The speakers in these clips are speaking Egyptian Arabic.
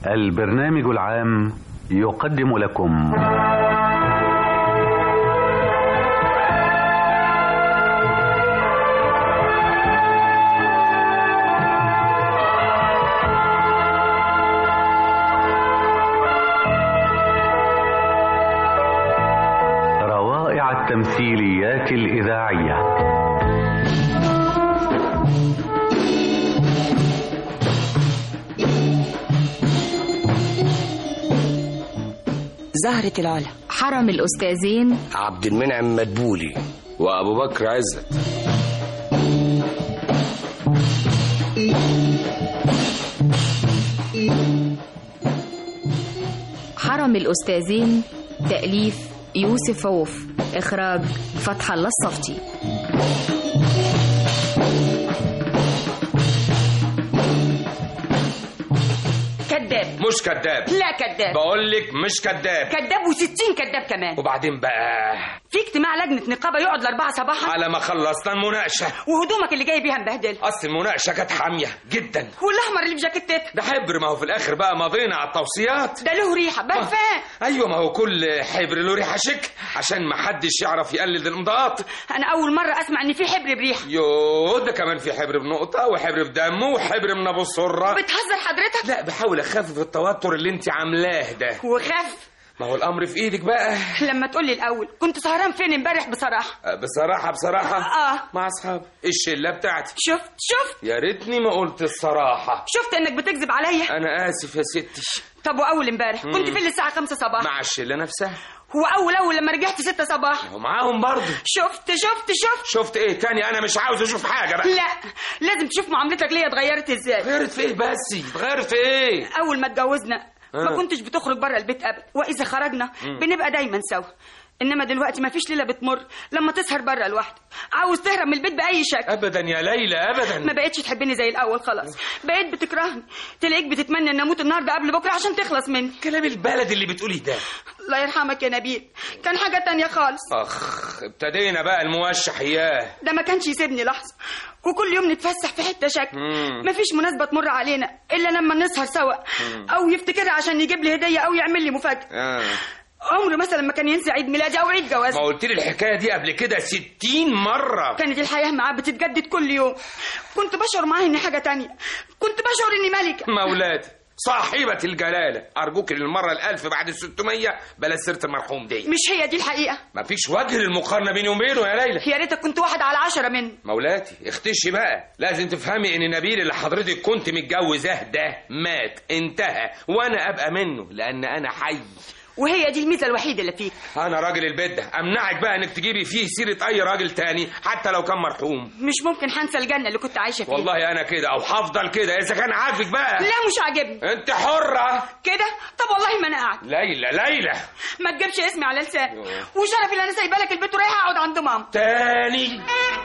البرنامج العام يقدم لكم روائع التمثيليات الإذاعية زهرة العلا حرم الأستاذين عبد المنعم مدبولي وابو بكر عزت حرم الأستاذين تأليف يوسف عوف إخراج فتح الله الصفتي كذاب مش كذاب لا كذاب بقول لك مش كذاب كذاب و60 كذاب كمان وبعدين بقى في اجتماع لجنة نقابة يقعد لأربعة صباحا على ما خلصنا المناقشه وهدومك اللي جاي بيها مبهدلة اصل المناقشه كانت حاميه جدا والأحمر اللي في جاكيتتك ده حبر ما هو في الاخر بقى مضينا على التوصيات ده له ريحة برفان ايوه ما هو كل حبر له ريحه شك عشان ما حدش يعرف يقلد الامضاءات أنا أول مرة أسمع إن في حبر بريحة يو ده كمان في حبر بنقطه وحبر بدم وحبر من ابو السره بتهزر حضرتك لا بحاول اخفف التوتر اللي انت عاملاه ده وخف ما هو الامر في ايدك بقى لما تقولي الأول كنت سهران فين امبارح بصراحة أه، بصراحه بصراحه آه. مع اصحابي الشله بتاعتي شفت شفت يا ريتني ما قلت الصراحه شفت إنك بتكذب عليا انا اسف يا ستي طب وأول امبارح كنت فين الساعة 5 صباح مع الشله نفسها وأول أول لما رجعت 6 صباح ومعاهم برضه شفت شفت شفت شفت ايه تاني انا مش عاوز اشوف حاجه بقى لا لازم تشوف معاملتك ليا اتغيرت ازاي غيرت في ايه بس اتغيرت في ايه اول ما اتجوزنا ما آه. كنتش بتخرج بره البيت ابدا واذا خرجنا بنبقى دايما سوا انما دلوقتي ما فيش ليله بتمر لما تسهر بره لوحدك عاوز تهرب من البيت باي شكل ابدا يا ليلى ما ابدا بقتش تحبني زي الاول خلاص بقيت بتكرهني تلاقيك بتتمنى ان اموت النهارده قبل بكره عشان تخلص مني كلام البلد اللي بتقوليه ده الله يرحمك يا نبيل كان حاجه تانية خالص اخ ابتدينا بقى الموشح اياه ده ما كانش يسيبني لحظه وكل يوم نتفسح في حته شكل مم. مفيش مناسبه تمر علينا الا لما نسهر سوا او يفتكرها عشان يجيب لي هديه او يعمل لي مفاجاه آه. عمره مثلا ما كان ينسى عيد ميلادي او عيد جوازي ما قلت لي الحكايه دي قبل كده ستين مره كانت الحياه معاه بتتجدد كل يوم كنت بشعر معاه اني حاجه تانية كنت بشعر اني ملكه مولاتي صاحبة الجلالة أرجوك للمرة الألف بعد الستمية بلا سيرة المرحوم دي مش هي دي الحقيقه مفيش وجه للمقارنة بيني وبينه يا ليلى يا ريتك كنت واحد على عشرة منه مولاتي اختشي بقى لازم تفهمي ان نبيل اللي حضرتك كنت متجوزاه ده مات انتهى وانا ابقى منه لان انا حي وهي دي الميزه الوحيده اللي فيك انا راجل البيت ده امنعك بقى انك تجيبي فيه سيره اي راجل تاني حتى لو كان مرحوم مش ممكن هنسى الجنه اللي كنت عايشه فيها والله انا كده او هفضل كده اذا كان عاجبك بقى لا مش عاجبني انت حره كده طب والله ما انا قاعد ليلى ليلى ما تجيبش اسمي على لساني يوه. وشرفي اللي انا سايبه لك البيت ورايحه اقعد عند ماما تاني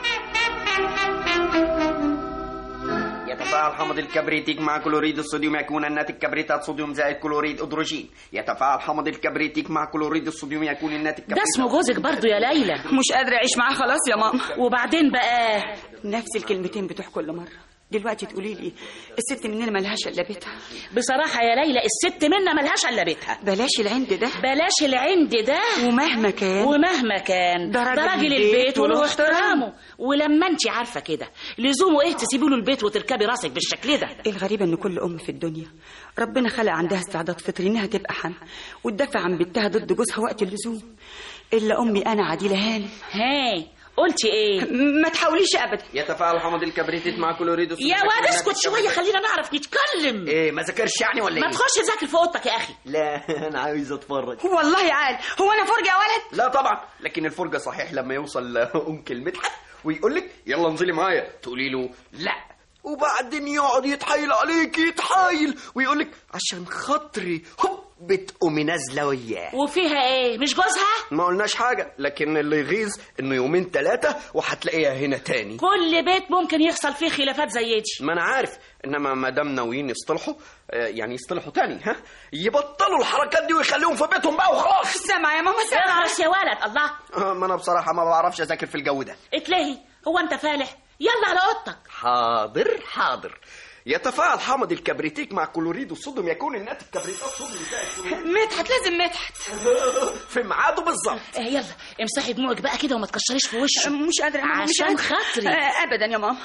يتفاعل حمض الكبريتيك مع كلوريد الصوديوم يكون الناتج كبريتات صوديوم زائد كلوريد أدروجين يتفاعل حمض الكبريتيك مع كلوريد الصوديوم يكون الناتج ده كبريتات اسمه جوزك برضو يا ليلى مش قادره اعيش معاه خلاص يا ماما وبعدين بقى نفس الكلمتين بتوع كل مره دلوقتي تقولي لي الست مننا ملهاش الا بيتها بصراحة يا ليلى الست منا ملهاش إلا بيتها بلاش العند ده بلاش العند ده ومهما كان ومهما كان ده راجل راجل البيت البيت وله وله احترامه. احترامه ولما انت عارفة كده لزومه ايه تسيبي له البيت وتركبي راسك بالشكل ده الغريبة ان كل ام في الدنيا ربنا خلق عندها استعداد فطري انها تبقى حامل وتدافع عن بنتها ضد جوزها وقت اللزوم الا امي انا عديلة هاني هاي قلتي ايه ما تحاوليش ابدا يتفاعل حمض الكبريتيك مع كلوريد الصوديوم يا يكون واد الناتج اسكت شوية كبريتات- خلينا نعرف نتكلم ايه ما ذاكرش يعني ولا ما ايه تخش تذاكر في اوضتك يا اخي لا انا عايز اتفرج والله عال هو انا فرجة يا ولد لا طبعا لكن الفرجه صحيح لما يوصل انكل مدحت ويقول لك يلا انزلي معايا تقولي له لا وبعدين يقعد يتحايل عليك يتحايل ويقول لك عشان خاطري هوب بتقومي نازله وياه وفيها ايه مش جوزها ما قلناش حاجه لكن اللي يغيظ انه يومين ثلاثه وهتلاقيها هنا تاني كل بيت ممكن يحصل فيه خلافات زي دي ما انا عارف انما ما دام ناويين يصطلحوا آه، يعني يصطلحوا تاني ها يبطلوا الحركات دي ويخليهم في بيتهم بقى وخلاص سامع يا ماما سامع اخلص يا ولد الله آه، ما انا بصراحه ما بعرفش اذاكر في الجو ده اتلهي هو انت فالح يلا على اوضتك حاضر حاضر يتفاعل حامض الكبريتيك مع كلوريد الصوديوم يكون الناتج كبريتات صوديوم زائد كلوريد مدحت لازم مدحت في ميعاده بالظبط آه، يلا امسحي دموعك بقى كده وما تكشريش في وشه مش قادرة يا ماما مش عشان قادرة. خاطري. آه، ابدا يا ماما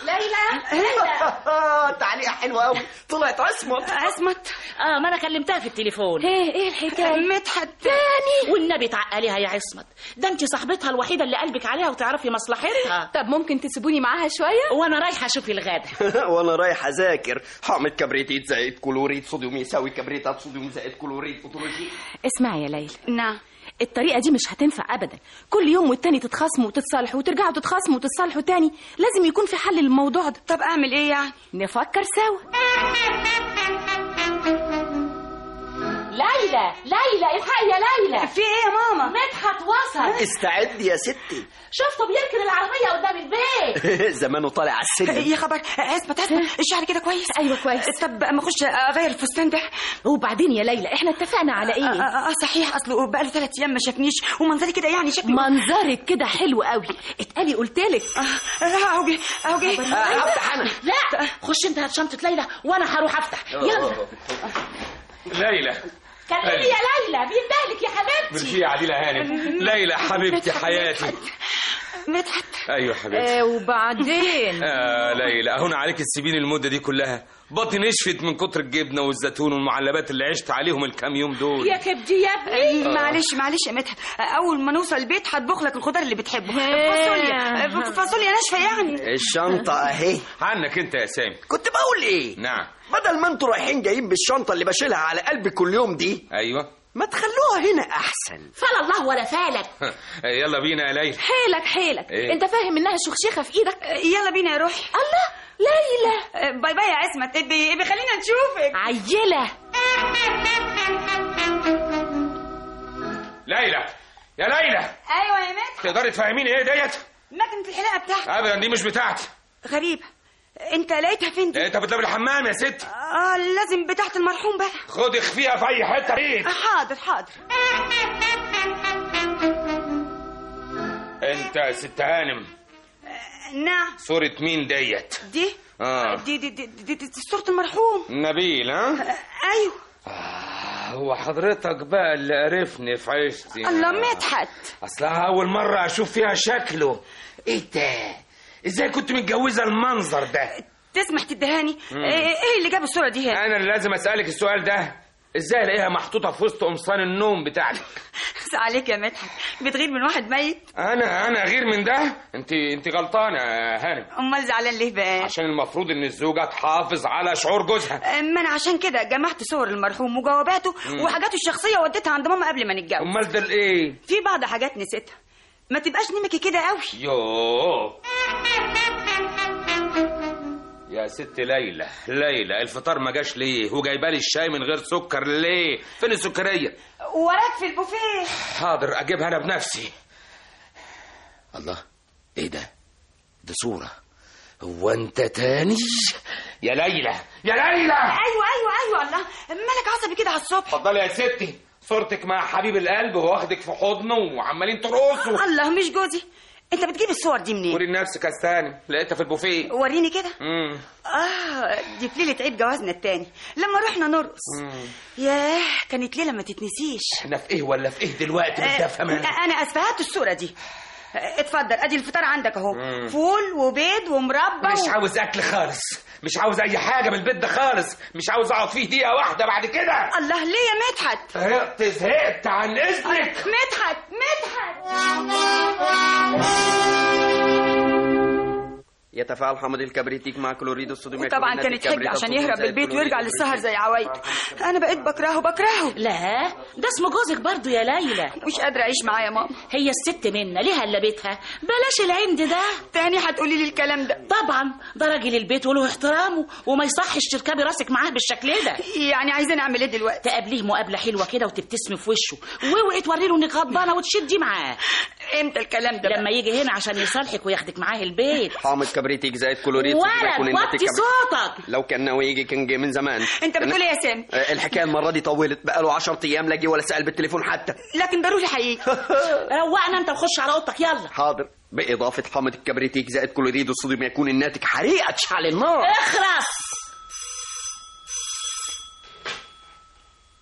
تعليقه حلوه قوي طلعت عصمت عصمت اه ما انا كلمتها في التليفون ايه ايه الحكايه مدحت تاني والنبي تعقليها يا عصمت ده انت صاحبتها الوحيده اللي قلبك عليها وتعرفي مصلحتها طب ممكن تسيبوني معاها شويه وانا رايحه اشوف الغدا وانا رايح اذاكر حامض كبريتيت زائد كلوريد صوديوم يساوي كبريتات صوديوم زائد كلوريد اوتولوجي اسمعي يا ليلى نعم الطريقه دي مش هتنفع ابدا كل يوم والتاني تتخاصموا وتتصالحوا وترجعوا تتخاصموا وتتصالحوا تاني لازم يكون في حل للموضوع ده طب اعمل ايه يعني نفكر سوا ليلى ليلى الحقي يا ليلى في ايه يا ماما مدحت وصل استعد يا ستي شفته بيركن العربيه قدام البيت زمانه طالع على السلم يا خبر عصمت عصمت الشعر كده كويس ايوه كويس طب اما اخش اغير الفستان ده وبعدين يا ليلى احنا اتفقنا على اه, ايه آه, آه صحيح اصله بقاله ثلاث ايام ما شافنيش ومنظري كده يعني شكله منظرك كده حلو قوي اتقالي قلتلك آه، آه، اهو جه اهو جه آه، افتح انا لا خش انت هات شنطه ليلى وانا هروح افتح يلا ليلى كلمي يا ليلى بيندهلك يا حبيبتي ميرسي يا عديلة هانم ليلى حبيبتي حياتي مدحت ايوه حبيبتي آه وبعدين آه ليلى اهون عليك السبين المده دي كلها بطني نشفت من كتر الجبنه والزيتون والمعلبات اللي عشت عليهم الكام يوم دول يا كبدي يا ابني آه، معلش معلش يا مدحت آه، اول ما نوصل البيت هطبخ لك الخضار اللي بتحبه فاصوليا آه، فاصوليا ناشفه يعني الشنطه اهي عنك انت يا سامي كنت بقول ايه نعم بدل ما انتوا رايحين جايين بالشنطه اللي بشيلها على قلبي كل يوم دي ايوه ما تخلوها هنا احسن فلا الله ولا فالك يلا بينا يا ليلى حيلك حيلك إيه؟ انت فاهم انها شخشيخه في ايدك آه، يلا بينا يا روحي الله ليلى آه، باي باي يا عصمت ابي ابي خلينا نشوفك عيله ليلى يا ليلى ايوه يا مدحت تقدري تفهميني ايه ديت مكنه الحلاقه بتاعتك ابدا دي مش بتاعتي غريبه انت لقيتها فين دي لقيتها بتلعب الحمام يا ست اه لازم بتاعت المرحوم بقى خدي اخفيها في اي حته بيت آه، حاضر حاضر انت يا ست هانم نعم صورة مين ديت دي اه دي دي دي, دي, دي, دي صورة المرحوم نبيل ها آه، ايوه هو حضرتك بقى اللي عرفني في عيشتي الله مدحت اصلها اول مرة اشوف فيها شكله ايه ده ازاي كنت متجوزة المنظر ده تسمح تدهاني ايه إيه اللي جاب الصورة دي هنا انا اللي لازم اسألك السؤال ده ازاي الاقيها محطوطة في وسط قمصان النوم بتاعتك بس عليك يا مدحت بتغير من واحد ميت انا انا غير من ده انت انت غلطانة يا هانم امال زعلان ليه بقى عشان المفروض ان الزوجة تحافظ على شعور جوزها آه، ما انا عشان كده جمعت صور المرحوم وجواباته وحاجاته الشخصية وديتها عند ماما قبل ما نتجوز امال ده الايه في بعض حاجات نسيتها ما تبقاش نمكي كده قوي يوه يا ست ليلى ليلى الفطار ما جاش ليه وجايبالي الشاي من غير سكر ليه فين السكريه وراك في البوفيه حاضر اجيبها انا بنفسي الله ايه ده دي صورة هو انت تاني يا ليلى يا ليلى ايوه ايوه ايوه الله مالك عصبي كده على الصبح اتفضلي يا ستي صورتك مع حبيب القلب واخدك في حضنه وعمالين ترقصوا الله مش جوزي انت بتجيب الصور دي منين وري لنفسك يا استاني لقيتها في البوفيه وريني كده امم اه دي في ليله عيد جوازنا التاني لما رحنا نرقص ياه كانت ليله ما تتنسيش احنا في ايه ولا في ايه دلوقتي آه، بتفهم انا انا اسفه هات الصوره دي آه، اتفضل ادي الفطار عندك اهو فول وبيض ومربى مش و... عاوز اكل خالص مش عاوز اي حاجه من البيت ده خالص مش عاوز اقعد فيه دقيقه واحده بعد كده الله ليه يا مدحت زهقت زهقت عن اذنك مدحت مدحت يتفاعل حامض الكبريتيك مع كلوريد الصوديوم وطبعا يكون كانت ناتج حجه كبريتات عشان صوديوم يهرب زائد البيت كلوريد ويرجع للسهر زي عوايد انا بقيت بكرهه بكرهه لا ده اسمه جوزك برضو يا ليلى مش قادره اعيش معاه يا ماما هي الست منا ليها الا بيتها بلاش العند ده تاني هتقولي لي الكلام ده طبعا ده راجل البيت وله احترامه وما يصحش تركبي راسك معاه بالشكل ده يعني عايزين اعمل ايه دلوقتي تقابليه مقابله حلوه كده وتبتسمي في وشه واوعي توري له انك غضبانه وتشدي معاه امتى الكلام ده بقى؟ لما يجي هنا عشان يصالحك وياخدك معاه البيت حامض كبريتيك زائد كلوريد صوديوم يكون ولد الناتج وطي كبريت- صوتك لو كان ناوي يجي كان جه من زمان انت بتقول ايه يا سامي آه، الحكايه المره دي طولت بقاله 10 ايام لا جه ولا سال بالتليفون حتى لكن ضروري حقيقي روقنا انت وخش على اوضتك يلا حاضر بإضافة حامض الكبريتيك زائد كلوريد الصوديوم يكون الناتج حريقة تشعل النار اخرس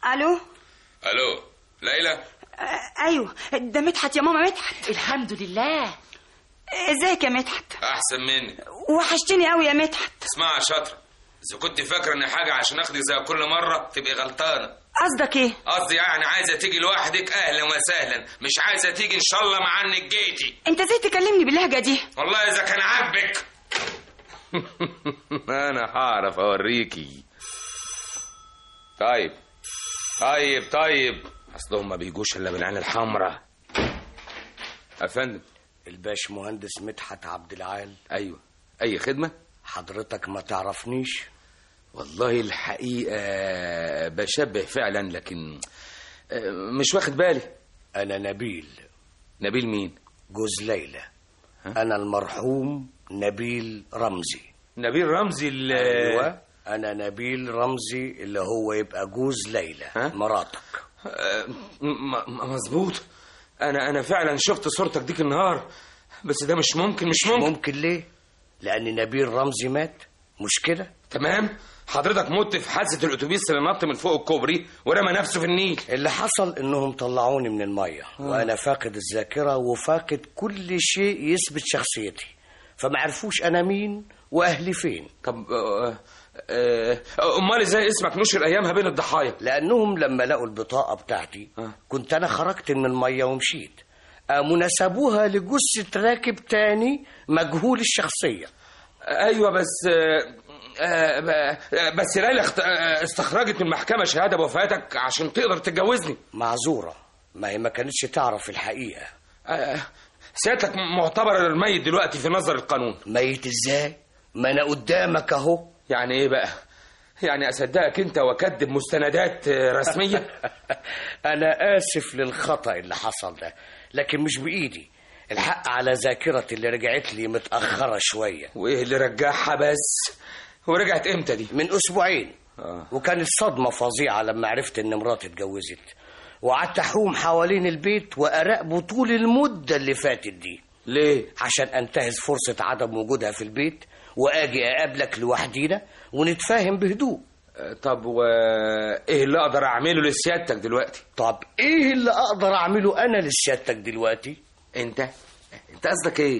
الو الو ليلى آه، ايوه ده مدحت يا ماما مدحت الحمد لله ازيك يا مدحت احسن مني وحشتني قوي يا مدحت اسمع يا شاطره اذا كنت فاكره ان حاجه عشان اخدك زي كل مره تبقي غلطانه قصدك ايه قصدي يعني عايزه تيجي لوحدك اهلا وسهلا مش عايزه تيجي ان شاء الله مع انك جيتي انت ازاي تكلمني باللهجه دي والله اذا كان عاجبك انا هعرف اوريكي طيب طيب طيب اصلهم ما بيجوش الا بالعين الحمراء يا فندم الباش مهندس مدحت عبد العال ايوه اي خدمه حضرتك ما تعرفنيش والله الحقيقه بشبه فعلا لكن آه، مش واخد بالي انا نبيل نبيل مين جوز ليلى انا المرحوم نبيل رمزي نبيل رمزي ال ايوه انا نبيل رمزي اللي هو يبقى جوز ليلى ها؟ مراتك آه، م- م- مظبوط انا انا فعلا شفت صورتك ديك النهار بس ده مش ممكن مش ممكن ممكن ليه لان نبيل رمزي مات مش كده تمام حضرتك مت في حادثه الاتوبيس اللي نط من فوق الكوبري ورمى نفسه في النيل اللي حصل انهم طلعوني من الميه وانا فاقد الذاكره وفاقد كل شيء يثبت شخصيتي فما عرفوش انا مين واهلي فين طب آه، آه، آه، امال ازاي اسمك نشر ايامها بين الضحايا لانهم لما لقوا البطاقه بتاعتي آه. كنت انا خرجت من الميه ومشيت قاموا نسبوها لجثه راكب تاني مجهول الشخصيه ايوه بس آه، آه، ب- بس ليلى اخت- آه، استخرجت من المحكمه شهاده بوفاتك عشان تقدر تتجوزني معذوره ما هي ما كانتش تعرف الحقيقه آه، سيادتك معتبر الميت دلوقتي في نظر القانون ميت ازاي ما انا قدامك اهو يعني ايه بقى يعني اصدقك انت واكدب مستندات آه، رسميه انا اسف للخطا اللي حصل ده لكن مش بايدي الحق على ذاكرتي اللي رجعت لي متاخره شويه وايه اللي رجعها بس ورجعت امتى دي من اسبوعين آه. وكانت صدمه فظيعه لما عرفت ان مراتي اتجوزت وقعدت احوم حوالين البيت واراقبه طول المده اللي فاتت دي ليه عشان انتهز فرصه عدم وجودها في البيت واجي اقابلك لوحدينا ونتفاهم بهدوء آه، طب وايه اللي اقدر اعمله لسيادتك دلوقتي طب ايه اللي اقدر اعمله انا لسيادتك دلوقتي انت انت قصدك ايه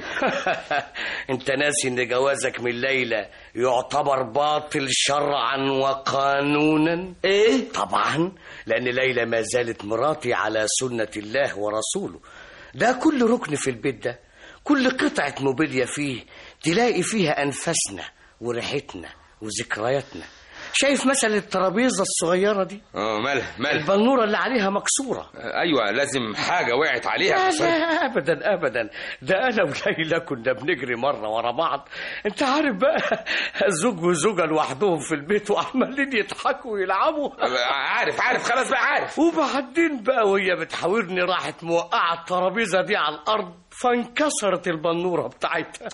انت ناسي ان جوازك من ليلى يعتبر باطل شرعا وقانونا ايه طبعا لان ليلى ما زالت مراتي على سنه الله ورسوله ده كل ركن في البيت ده كل قطعه موبيليا فيه تلاقي فيها انفاسنا وريحتنا وذكرياتنا شايف مثلا الترابيزه الصغيره دي اه مالها مالها البنوره اللي عليها مكسوره آه، ايوه لازم حاجه وقعت عليها لا عشان- لا ابدا ابدا ده انا وليلى كنا بنجري مره ورا بعض انت عارف بقى زوج وزوجه لوحدهم في البيت وعمالين يضحكوا ويلعبوا آه، عارف عارف خلاص بقى عارف وبعدين بقى وهي بتحاورني راحت موقعه الترابيزه دي على الارض فانكسرت البنوره بتاعتها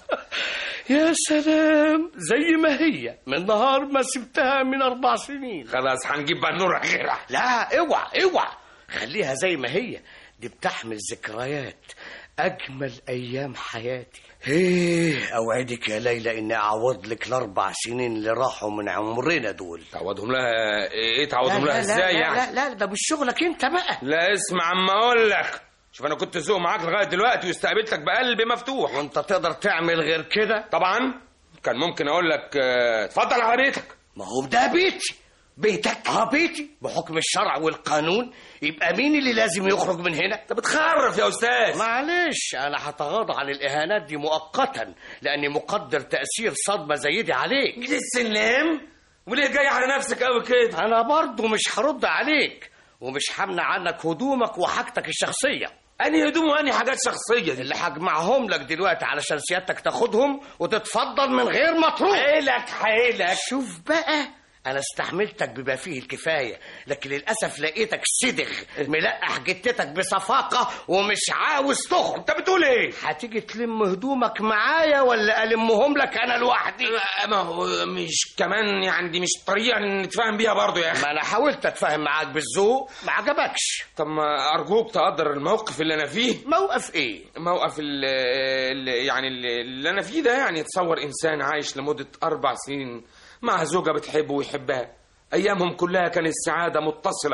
يا سلام زي ما هي من نهار ما سبتها من اربع سنين خلاص هنجيب بنوره غيرها لا اوعى اوعى خليها زي ما هي دي بتحمل ذكريات اجمل ايام حياتي ايه اوعدك يا ليلى اني اعوض لك الاربع سنين اللي راحوا من عمرنا دول تعوضهم لها ايه تعوضهم لها ازاي لا يعني لا لا ده مش شغلك انت بقى لا اسمع عم اقول لك شوف انا كنت ذوق معاك لغايه دلوقتي واستقبلتك بقلب مفتوح وانت تقدر تعمل غير كده طبعا كان ممكن اقول لك آه، اتفضل على بيتك ما هو ده بيتي بيتك اه بيتي بحكم الشرع والقانون يبقى مين اللي لازم يخرج من هنا انت بتخرف يا استاذ معلش انا هتغاضى عن الاهانات دي مؤقتا لاني مقدر تاثير صدمه زي دي عليك دي السلام وليه جاي على نفسك قوي كده انا برضو مش هرد عليك ومش همنع عنك هدومك وحاجتك الشخصيه انهي هدوم وانهي حاجات شخصيه دي اللي هجمعهم لك دلوقتي علشان سيادتك تاخدهم وتتفضل من غير ما تروح حيلك حيلك شوف بقى انا استحملتك بما فيه الكفايه لكن للاسف لقيتك صدغ ملقح جتتك بصفاقه ومش عاوز تخرج انت بتقول ايه هتيجي تلم هدومك معايا ولا المهم لك انا لوحدي ما هو مش كمان يعني دي مش طريقه نتفاهم بيها برضو يا اخي ما انا حاولت اتفاهم معاك بالذوق ما عجبكش طب ما ارجوك تقدر الموقف اللي انا فيه موقف ايه موقف ال ال- يعني ال- اللي انا فيه ده يعني تصور انسان عايش لمده اربع سنين مع زوجه بتحبه ويحبها ايامهم كلها كانت السعاده متصله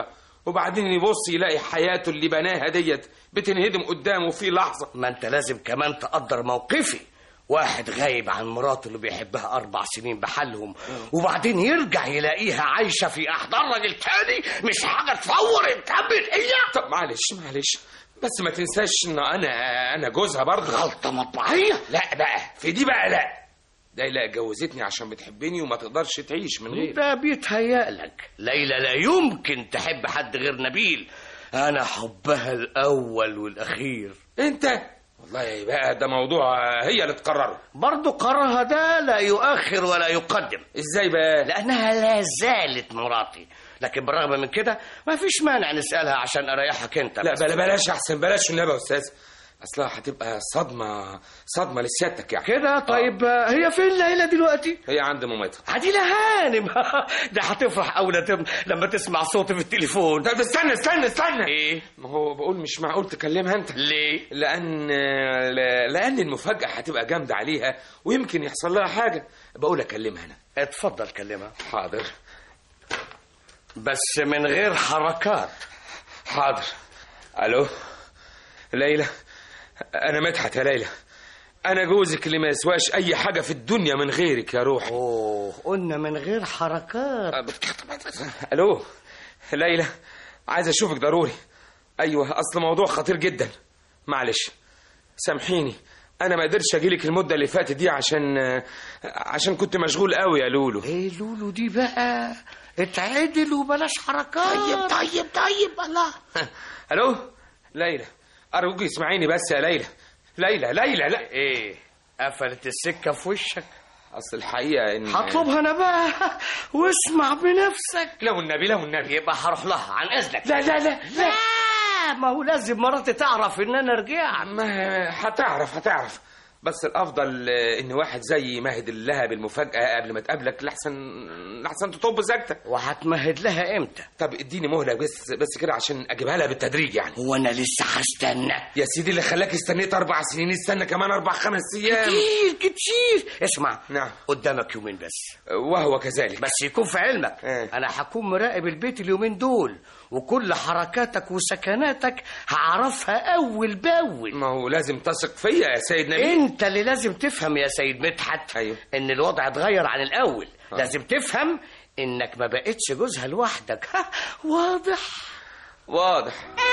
وبعدين يبص يلاقي حياته اللي بناها ديت بتنهدم قدامه في لحظة ما انت لازم كمان تقدر موقفي واحد غايب عن مراته اللي بيحبها أربع سنين بحالهم وبعدين يرجع يلاقيها عايشة في أحضان راجل تاني مش حاجة تفور الكبد هي طب معلش معلش بس ما تنساش ان انا انا جوزها برضه غلطة مطبعية لا بقى في دي بقى لا ليلى اتجوزتني عشان بتحبني وما تقدرش تعيش من غيري ده بيتهيألك ليلى لا يمكن تحب حد غير نبيل أنا حبها الأول والأخير انت والله بقى ده موضوع هي اللي تقرره برضو قرارها ده لا يؤخر ولا يقدم ازاي بقى لأنها لا زالت مراتي لكن بالرغم من كده ما فيش مانع نسألها عشان أريحك أنت لا بس. بلا بلاش احسن بلاش النبي يا استاذ اصلها هتبقى صدمه صدمه لسيادتك يعني كده طيب آه، هي فين ليلى دلوقتي؟ هي عند مامتها عديلة هانم ده هتفرح أول تم لما تسمع صوتي في التليفون طب استنى استنى استنى إيه؟ ما هو بقول مش معقول تكلمها انت ليه؟ لان لا- لان المفاجاه هتبقى جامده عليها ويمكن يحصل لها حاجه بقول اكلمها انا اتفضل كلمها حاضر بس من غير حركات حاضر الو ليلى انا مدحت يا ليلى انا جوزك اللي ما يسواش اي حاجه في الدنيا من غيرك يا روحي أوه قلنا من غير حركات الو ليلى عايز اشوفك ضروري ايوه اصل موضوع خطير جدا معلش سامحيني انا ما قدرتش اجيلك المده اللي فاتت دي عشان عشان كنت مشغول قوي يا لولو ايه لولو دي بقى اتعدل وبلاش حركات طيب طيب طيب الله الو ليلى ارجوك اسمعيني بس يا ليلى ليلى ليلى لا ايه قفلت السكة في وشك اصل الحقيقه ان هطلبها انا بقى واسمع بنفسك لو النبي لو النبي يبقى هروح لها عن اذنك لا لا لا لا لا ما هو لازم مراتي تعرف ان انا رجعت ما هتعرف هتعرف بس الافضل آه، ان واحد زي مهد لها بالمفاجاه قبل ما تقابلك لحسن لحسن تطب سكته وهتمهد لها امتى طب اديني مهله بس بس كده عشان اجيبها لها بالتدريج يعني هو انا لسه هستنى يا سيدي اللي خلاك استنيت اربع سنين استنى كمان اربع خمس ايام كتير كتير اسمع نعم قدامك يومين بس وهو كذلك بس يكون في علمك إيه. انا هكون مراقب البيت اليومين دول وكل حركاتك وسكناتك هعرفها اول باول ما هو لازم تثق فيا يا سيد نبيل انت اللي لازم تفهم يا سيد مدحت أيوه. ان الوضع اتغير عن الاول آه. لازم تفهم انك ما بقتش جوزها لوحدك ها، واضح واضح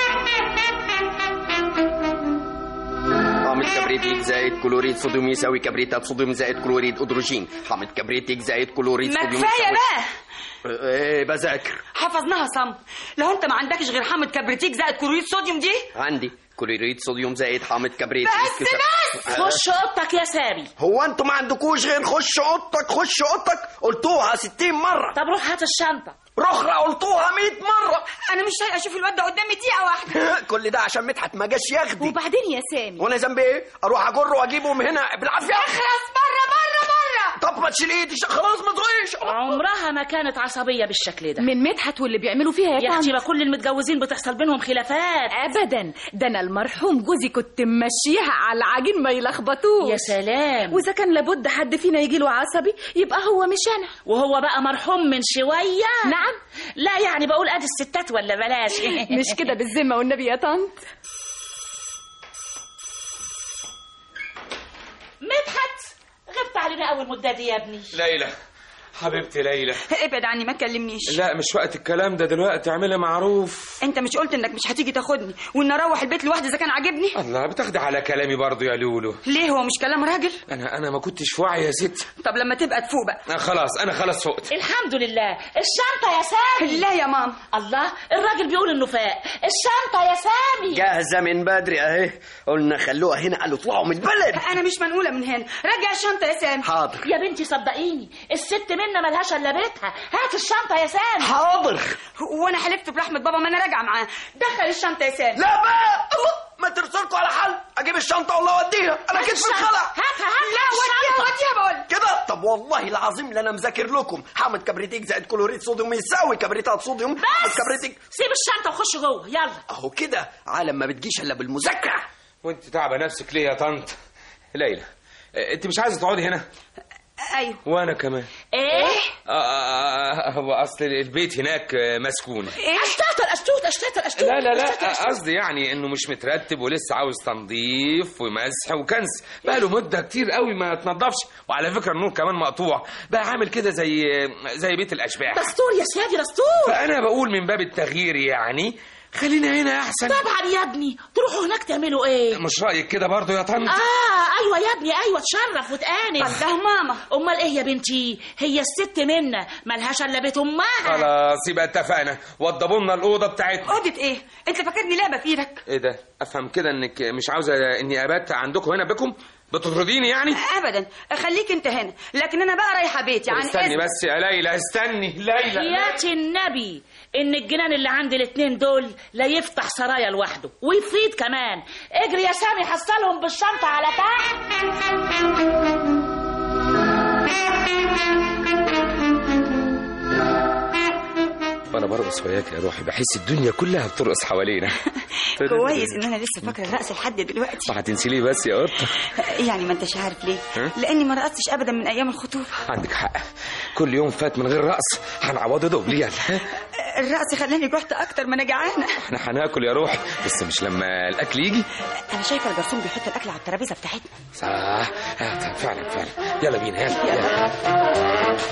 حامض كبريتيك زائد كلوريد صوديوم يساوي كبريتات صوديوم زائد كلوريد أدروجين حامض كبريتيك زائد كلوريد ما صوديوم كفايه يساوي- بقى ايه بذاكر حفظناها صم لو انت ما عندكش غير حامض كبريتيك زائد كلوريد صوديوم دي عندي كلوريد صوديوم زائد حامض كبريتيك بس بس خش اوضتك يا سامي هو انتوا ما عندكوش غير خش اوضتك خش اوضتك قلتوها 60 مرة طب روح هات الشنطه رخرة قلتوها 100 مرة انا مش طايقه اشوف الواد ده قدامي دقيقه واحده كل ده عشان مدحت ما جاش ياخدي وبعدين يا سامي وانا ذنبي ايه اروح اجره واجيبه من هنا بالعافيه اخلص بره بره بره طب ما تشيل ايدي خلاص ما تغيش عمرها ما كانت عصبيه بالشكل ده من مدحت واللي بيعملوا فيها يا يا اختي طنط ما كل المتجوزين بتحصل بينهم خلافات ابدا ده انا المرحوم جوزي كنت ممشيها على العجين ما يلخبطوش يا سلام واذا كان لابد حد فينا يجي له عصبي يبقى هو مش انا وهو بقى مرحوم من شويه نعم لا يعني بقول ادي الستات ولا بلاش مش كده بالذمه والنبي يا طنط مدحت غبت علينا اول مده دي يا ابني ليلى حبيبتي ليلى ابعد عني ما تكلمنيش لا مش وقت الكلام ده دلوقتي اعملي معروف انت مش قلت انك مش هتيجي تاخدني وان اروح البيت لوحدي اذا كان عاجبني الله بتاخدي على كلامي برضو يا لولو ليه هو مش كلام راجل انا انا ما كنتش في وعي يا ستي طب لما تبقى تفوق بقى آه خلاص انا خلاص فقت الحمد لله الشنطه يا سامي لا يا ماما الله الراجل بيقول انه فاق الشنطه يا سامي جاهزه من بدري اهي قلنا خلوها هنا قالوا اطلعوا من البلد انا مش منقوله من هنا رجع الشنطه يا سامي حاضر يا بنتي صدقيني الست منا ملهاش الا بيتها هات الشنطه يا سامي حاضر وانا حلفت برحمه بابا ما انا راجعه معاه دخل الشنطه يا سامي لا بقى الله ما ترسلكوا على حل اجيب الشنطه والله اوديها انا كنت في الخلع هاتها هاتها لا وديها وديها بقول كده طب والله العظيم لا انا مذاكر لكم حامض كبريتيك زائد كلوريد صوديوم يساوي كبريتات صوديوم حامض بس كبريتيك سيب الشنطه وخش جوه يلا اهو كده عالم ما بتجيش الا بالمذاكره وانت تعبه نفسك ليه يا طنط ليلى آه، انت مش عايزه تقعدي هنا ايوه وانا كمان ايه آه، آه، آه، هو اصل البيت هناك آه، مسكون اشتغل اشتوت اشتغل اشتوت لا لا لا قصدي يعني انه مش مترتب ولسه عاوز تنظيف ومسح وكنس بقى له مده كتير قوي ما اتنضفش وعلى فكره النور كمان مقطوع بقى عامل كده زي زي بيت الاشباح دستور يا سيادي دستور فانا بقول من باب التغيير يعني خلينا هنا احسن طبعا يا ابني تروحوا هناك تعملوا ايه مش رايك كده برضه يا طنط اه ايوه يا ابني ايوه تشرف وتآنس الله ماما امال ايه يا بنتي هي الست منا ملهاش الا بيت امها خلاص يبقى اتفقنا وضبوا لنا الاوضه بتاعتنا اوضه ايه انت فاكرني لعبه في ايدك ايه ده افهم كده انك مش عاوزه اني ابات عندكم هنا بكم بتطرديني يعني ابدا خليك انت هنا لكن انا بقى رايحه بيتي عن استني إذن. بس يا ليلى استني ليلى ياتي النبي ان الجنان اللي عند الاتنين دول لا يفتح سرايا لوحده ويفيد كمان اجري يا سامي حصلهم بالشنطه على تحت وانا برقص وياك يا روحي بحس الدنيا كلها بترقص حوالينا كويس ان انا لسه فاكره الرقص لحد دلوقتي وهتنسي ليه بس يا قطه يعني ما انتش عارف ليه ها؟ لاني ما رقصتش ابدا من ايام الخطوبه عندك حق كل يوم فات من غير رقص هنعوضه دوبليا الرقص خلاني جحت اكتر ما انا جعانه احنا هناكل يا روحي بس مش لما الاكل يجي انا شايفه الجرسون بيحط الاكل على الترابيزه بتاعتنا صح آه، فعلا فعلا يلا بينا يلا, يلا.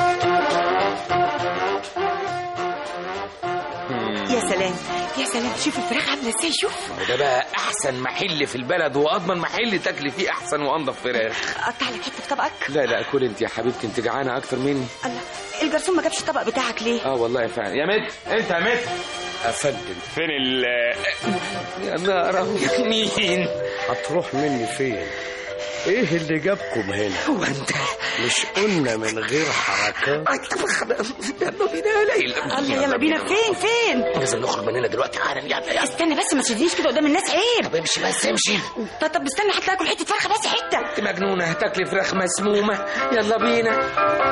يا سلام يا سلام شوف الفراخ عامله ازاي شوف ما هو ده بقى احسن محل في البلد واضمن محل تاكلي فيه احسن وانضف فراخ قطع لك حته في طبقك لا لا كل انت يا حبيبتي انت جعانه اكتر مني الله الجرسون ما جابش الطبق بتاعك ليه اه والله فعلا يا مت انت يا مت افندم فين ال يا نهار أبيض، مين هتروح مني فين ايه اللي جابكم هنا هو انت مش قلنا من غير حركات يلا بينا يا ليلى الله يلا بينا فين فين لازم نخرج من هنا دلوقتي حالا يلا يلا استنى بس ما تشدنيش كده قدام الناس عيب طب امشي بس امشي طب طب استنى حتى اكل حته فرخه بس حته انت مجنونه هتاكلي فراخ مسمومه يلا بينا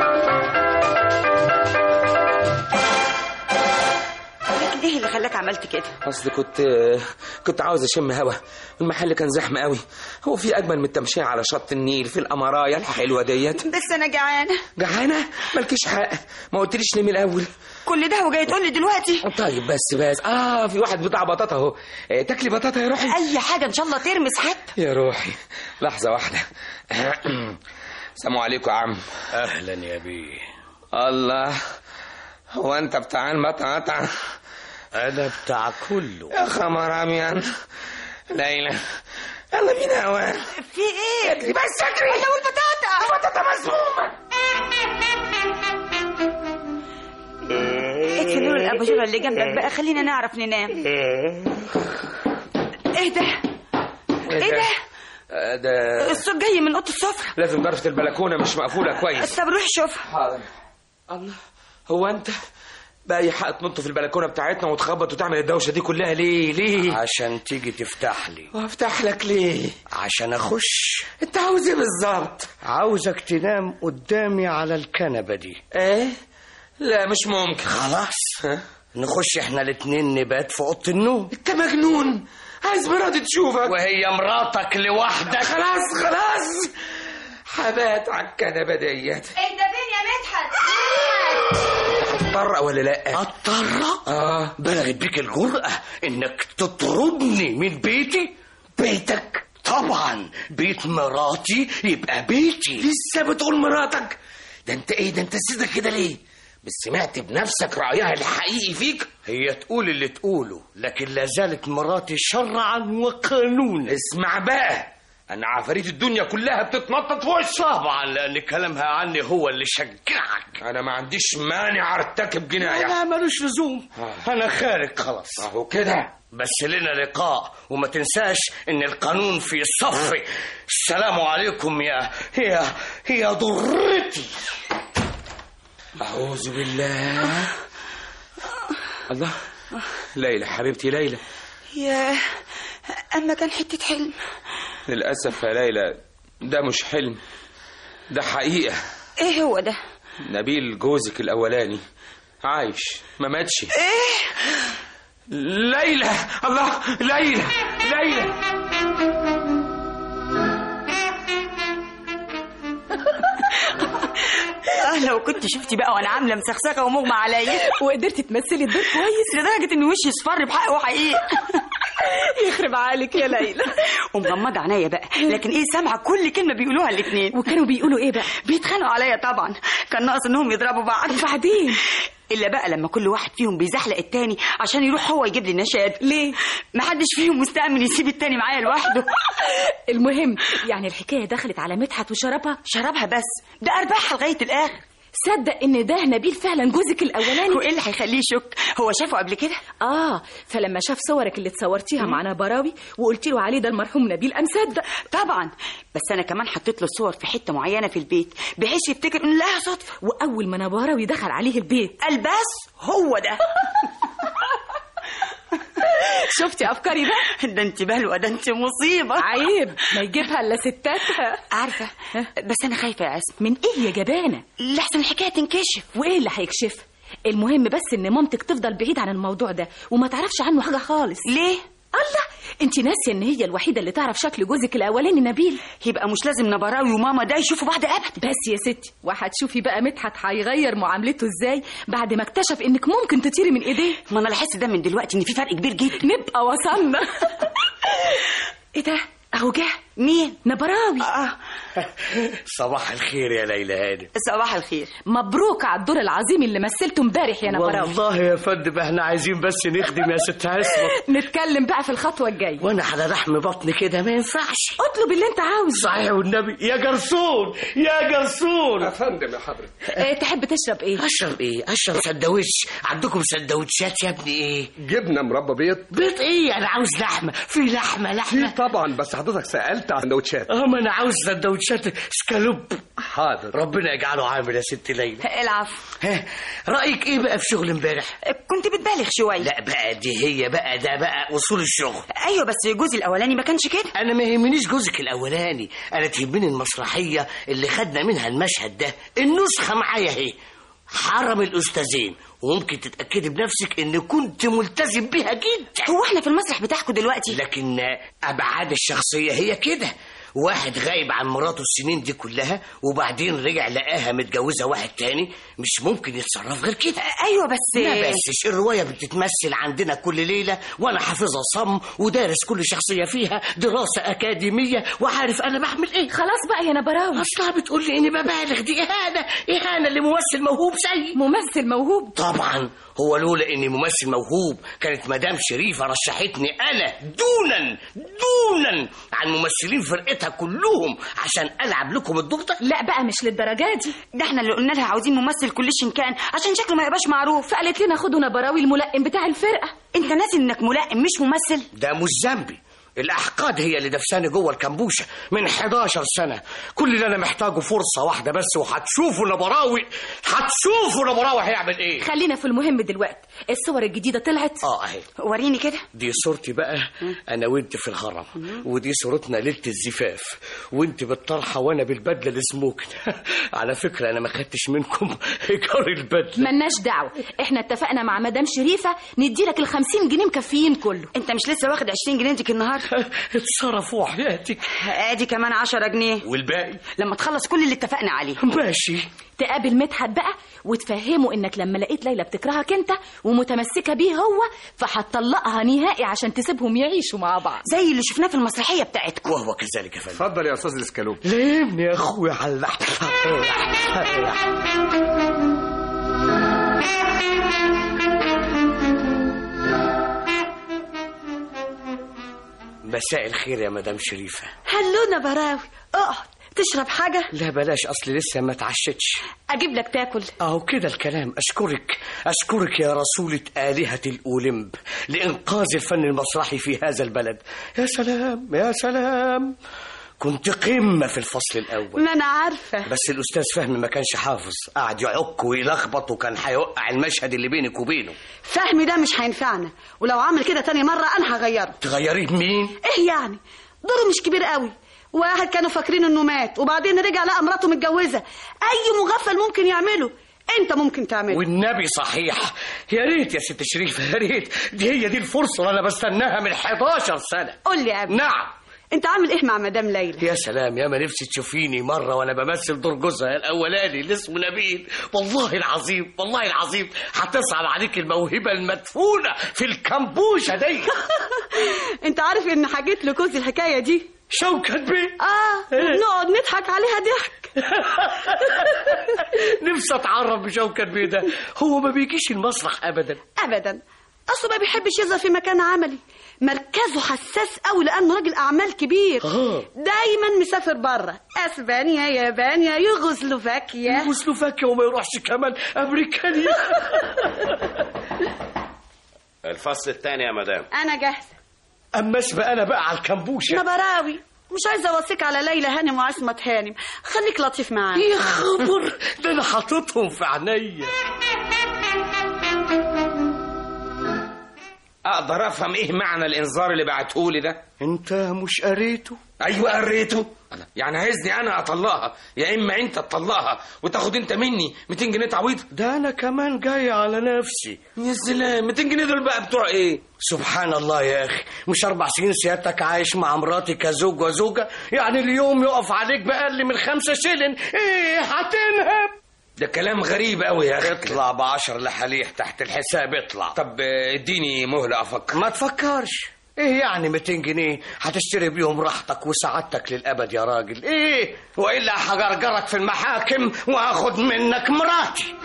لكن ايه اللي خلاك عملت كده اصل كنت كنت عاوز اشم هوا المحل كان زحمه قوي هو في اجمل من التمشيه على شط النيل في الامرايا الحلوه ديت بس انا جعانه جعانه مالكيش حق ما قلتليش ليه من الاول كل ده وجاي تقول لي دلوقتي طيب بس بس اه في واحد بتاع بطاطا اهو آه، تاكلي بطاطا يا روحي اي حاجه ان شاء الله ترمس حتى يا روحي لحظه واحده السلام عليكم يا عم اهلا يا بيه الله هو انت بتاع البطاطا انا بتاع كله يا خمر ابيض ليلى يلا بينا يا واد في ايه اجري بس اجري انا والبطاطا بطاطا مسمومه اطفي نور الاباجوره اللي جنبك بقى خلينا نعرف ننام ايه ده ايه ده آه، ده الصوت جاي من اوضه السفره لازم ضرفة البلكونة مش مقفولة كويس طب روح شوف حاضر الله هو انت بأي حق تنط في البلكونة بتاعتنا وتخبط وتعمل الدوشة دي كلها ليه ليه عشان تيجي تفتح لي وافتح لك ليه عشان اخش انت عاوز ايه بالظبط عاوزك تنام قدامي على الكنبه دي ايه لا مش ممكن خلاص ها؟ نخش احنا الاتنين نبات في اوضه النوم انت مجنون عايز مراتي تشوفك وهي مراتك لوحدك خلاص خلاص حبات على الكنبة ديت انت فين يا مدحت هتطرق ولا لا اتطرق اه بلغت بيك الجرأة انك تطردني من بيتي بيتك طبعا بيت مراتي يبقى بيتي لسه بتقول مراتك ده انت ايه ده انت سيدك كده ليه بس سمعت بنفسك رأيها الحقيقي فيك هي تقول اللي تقوله لكن لا زالت مراتي شرعا وقانونا اسمع بقى انا عفاريت الدنيا كلها بتتنطط في وشي طبعا لان كلامها عني هو اللي شجعك انا ما عنديش مانع ارتكب جناية لا ملوش لزوم انا خارج خلاص اهو كده بس لنا لقاء وما تنساش ان القانون في صفي السلام عليكم يا يا يا ضرتي اعوذ بالله الله ليلى حبيبتي ليلى يا اما كان حته حلم للاسف يا ليلى ده مش حلم ده حقيقة ايه هو ده نبيل جوزك الاولاني عايش ما ماتش ايه ليلى الله ليلى ليلى اه لو كنت شفتي بقى وانا عامله مسخسخه ومغمى عليا وقدرتي تمثلي الدور كويس لدرجه ان وشي اصفر بحق وحقيقي يخرب عليك يا ليلى ومغمضه عينيا بقى لكن ايه سامعه كل كلمه بيقولوها الاثنين وكانوا بيقولوا ايه بقى بيتخانقوا عليا طبعا كان ناقص انهم يضربوا بعض وبعدين الا بقى لما كل واحد فيهم بيزحلق التاني عشان يروح هو يجيب لي نشاد ليه محدش فيهم مستأمن يسيب التاني معايا لوحده المهم يعني الحكايه دخلت على مدحت وشربها شربها بس ده ارباحها لغايه الاخر صدق ان ده نبيل فعلا جوزك الاولاني وايه اللي هيخليه يشك هو شافه قبل كده اه فلما شاف صورك اللي اتصورتيها مع نبراوي وقلت له عليه ده المرحوم نبيل قام صدق طبعا بس انا كمان حطيت له الصور في حته معينه في البيت بحيث يفتكر ان لها صدفه واول ما نبراوي دخل عليه البيت قال بس هو ده شفتي افكاري بقى ده انت بلوه ده انت مصيبه عيب ما يجيبها الا ستاتها عارفه بس انا خايفه يا عزم من ايه يا جبانه لحسن الحكايه تنكشف وايه اللي هيكشفها المهم بس ان مامتك تفضل بعيد عن الموضوع ده وما تعرفش عنه حاجه خالص ليه الله انت ناسيه ان هي الوحيده اللي تعرف شكل جوزك الاولاني نبيل يبقى مش لازم نبراوي وماما ده يشوفوا بعض ابدا بس يا ستي وهتشوفي بقى مدحت هيغير معاملته ازاي بعد ما اكتشف انك ممكن تطيري من ايديه ما انا لاحظت ده من دلوقتي ان في فرق كبير جدا نبقى وصلنا ايه ده اهو جه مين نبراوي اه صباح الخير يا ليلى هانم صباح الخير مبروك على الدور العظيم اللي مثلته امبارح يا نبراوي والله يا فندم احنا عايزين بس نخدم يا ست عصمت نتكلم بقى في الخطوه الجايه وانا على لحم بطني كده ما ينفعش اطلب اللي انت عاوزه صحيح والنبي يا جرسون يا جرسون يا فندم يا حضرتك اه تحب تشرب ايه اشرب ايه اشرب سندوتش عندكم سندوتشات يا ابني ايه جبنه مربى بيض بيض ايه انا عاوز لحمه في لحمه في لحمه طبعا بس حضرتك سالت على سندوتشات اه ما انا عاوز سندوتشات سكالوب حاضر ربنا يجعله عامل يا ست ليلى العفو ها رايك ايه بقى في شغل امبارح كنت بتبالغ شويه لا بقى دي هي بقى ده بقى اصول الشغل ايوه بس جوزي الاولاني ما كانش كده انا ما يهمنيش جوزك الاولاني انا تهمني المسرحيه اللي خدنا منها المشهد ده النسخه معايا اهي حرم الاستاذين وممكن تتاكدي بنفسك ان كنت ملتزم بيها جدا هو احنا في المسرح بتاعكم دلوقتي لكن ابعاد الشخصيه هي كده واحد غايب عن مراته السنين دي كلها وبعدين رجع لقاها متجوزه واحد تاني مش ممكن يتصرف غير كده ايوه بس لا بس الرواية بتتمثل عندنا كل ليلة وأنا حافظها صم ودارس كل شخصية فيها دراسة أكاديمية وعارف أنا بعمل إيه خلاص بقى يا نبراوي أصلها بتقول لي إني ببالغ دي إهانة إهانة لممثل موهوب زيي ممثل موهوب طبعا هو لولا اني ممثل موهوب كانت مدام شريفه رشحتني انا دونا دونا عن ممثلين فرقتها كلهم عشان العب لكم الدور ده لا بقى مش للدرجه دي ده احنا اللي قلنا لها عاوزين ممثل كلش كان عشان شكله ما يبقاش معروف فقالت لنا خدوا نبراوي الملقن بتاع الفرقه انت ناسي انك ملائم مش ممثل ده مش ذنبي الاحقاد هي اللي دفساني جوه الكمبوشه من 11 سنه كل اللي انا محتاجه فرصه واحده بس وهتشوفوا نبراوي هتشوفوا نبراوي هيعمل ايه خلينا في المهم دلوقتي الصور الجديده طلعت اه اهي وريني كده دي صورتي بقى انا وانت في الهرم ودي صورتنا ليله الزفاف وانت بالطرحه وانا بالبدله السموكن على فكره انا ما خدتش منكم ايجار البدله ملناش دعوه احنا اتفقنا مع مدام شريفه نديلك ال 50 جنيه مكفيين كله انت مش لسه واخد 20 جنيه ديك النهار اتصرفوا حياتك ادي كمان 10 جنيه والباقي لما تخلص كل اللي اتفقنا عليه ماشي تقابل مدحت بقى وتفهمه انك لما لقيت ليلى بتكرهك انت ومتمسكه بيه هو فهتطلقها نهائي عشان تسيبهم يعيشوا مع بعض زي اللي شفناه في المسرحيه بتاعتكم وهو كذلك يا فندم اتفضل يا استاذ الاسكالوب لمني يا اخويا على اللحم مساء الخير يا مدام شريفة هلونا براوي اقعد تشرب حاجه لا بلاش أصل لسه ما اتعشتش اجيب لك تاكل أهو كده الكلام أشكرك أشكرك يا رسولة آلهة الأولمب لإنقاذ الفن المسرحي في هذا البلد يا سلام يا سلام كنت قمة في الفصل الأول ما انا عارفه بس الأستاذ فهمي ما كانش حافظ قعد يعك ويلخبط وكان هيوقع المشهد اللي بينك وبينه فهمي ده مش هينفعنا ولو عمل كده تاني مرة أنا هغيره تغيريه بمين؟ إيه يعني دوره مش كبير قوي واحد كانوا فاكرين إنه مات وبعدين رجع لقى مراته متجوزة أي مغفل ممكن يعمله أنت ممكن تعمله والنبي صحيح يا ريت يا ست شريفة يا ريت دي هي دي الفرصة اللي أنا بستناها من 11 سنة قول لي يا أبي نعم انت عامل ايه مع مدام ليلى يا سلام يا ما نفسي تشوفيني مرة وأنا بمثل دور جوزها الأولاني اللي اسمه نبيل والله العظيم والله العظيم هتصعب عليك الموهبة المدفونة في الكمبوشة دي انت عارف ان حكيت لجوزي الحكايه دي شوكت بيه اه وبنقعد نضحك عليها ضحك نفسي أتعرف بشوكت بيه ده هو ما بيجيش المسرح أبدا ابدا اصله ما بيحبش يظهر في مكان عملي مركزه حساس قوي لانه راجل اعمال كبير آه. دايما مسافر بره اسبانيا يابانيا يوغوسلوفاكيا يوغوسلوفاكيا وما يروحش كمان أمريكانيا الفصل الثاني يا مدام انا جاهزه أما أسبق أنا بقى على الكمبوشة نبراوي مش عايزه اوصيك على ليلى هانم وعصمت هانم خليك لطيف معايا يا خبر ده أنا حاططهم في عينيا اقدر افهم ايه معنى الانذار اللي بعتهولي ده أنت مش قريته ايوه قريته أنا- يعني عايزني انا اطلقها يا اما انت تطلقها وتاخد انت مني 200 جنيه تعويض ده أنا كمان جاي على نفسي يا سلام 200 جنيه دول بقى بتوع ايه سبحان الله يا أخي مش أربع سنين سيادتك عايش مع مراتي كزوج وزوجة يعني اليوم يقف عليك بأقل من خمسة شيلن إيه هتنهب ده كلام غريب قوي يا اخي اطلع بعشر لحاليح تحت الحساب اطلع طب آه، اديني مهله افكر ما تفكرش ايه يعني 200 جنيه هتشتري بيهم راحتك وسعادتك للابد يا راجل ايه والا هجرجرك في المحاكم واخد منك مراتي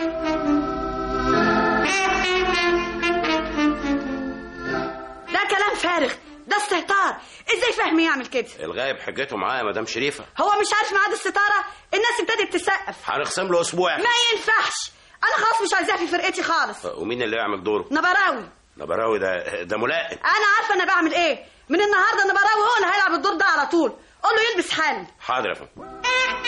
ده كلام فارغ ده استهتار ازاي فهمي يعمل كده الغايب حجته معاه يا مدام شريفه هو مش عارف ميعاد الستاره الناس ابتدت تسقف هنخصم له اسبوع ما ينفعش انا خلاص مش عايزاه في فرقتي خالص ومين اللي يعمل دوره نبراوي نبراوي ده ده ملائم انا عارفه انا بعمل ايه من النهارده نبراوي هو اللي هيلعب الدور ده على طول قول له يلبس حالا حاضر يا فندم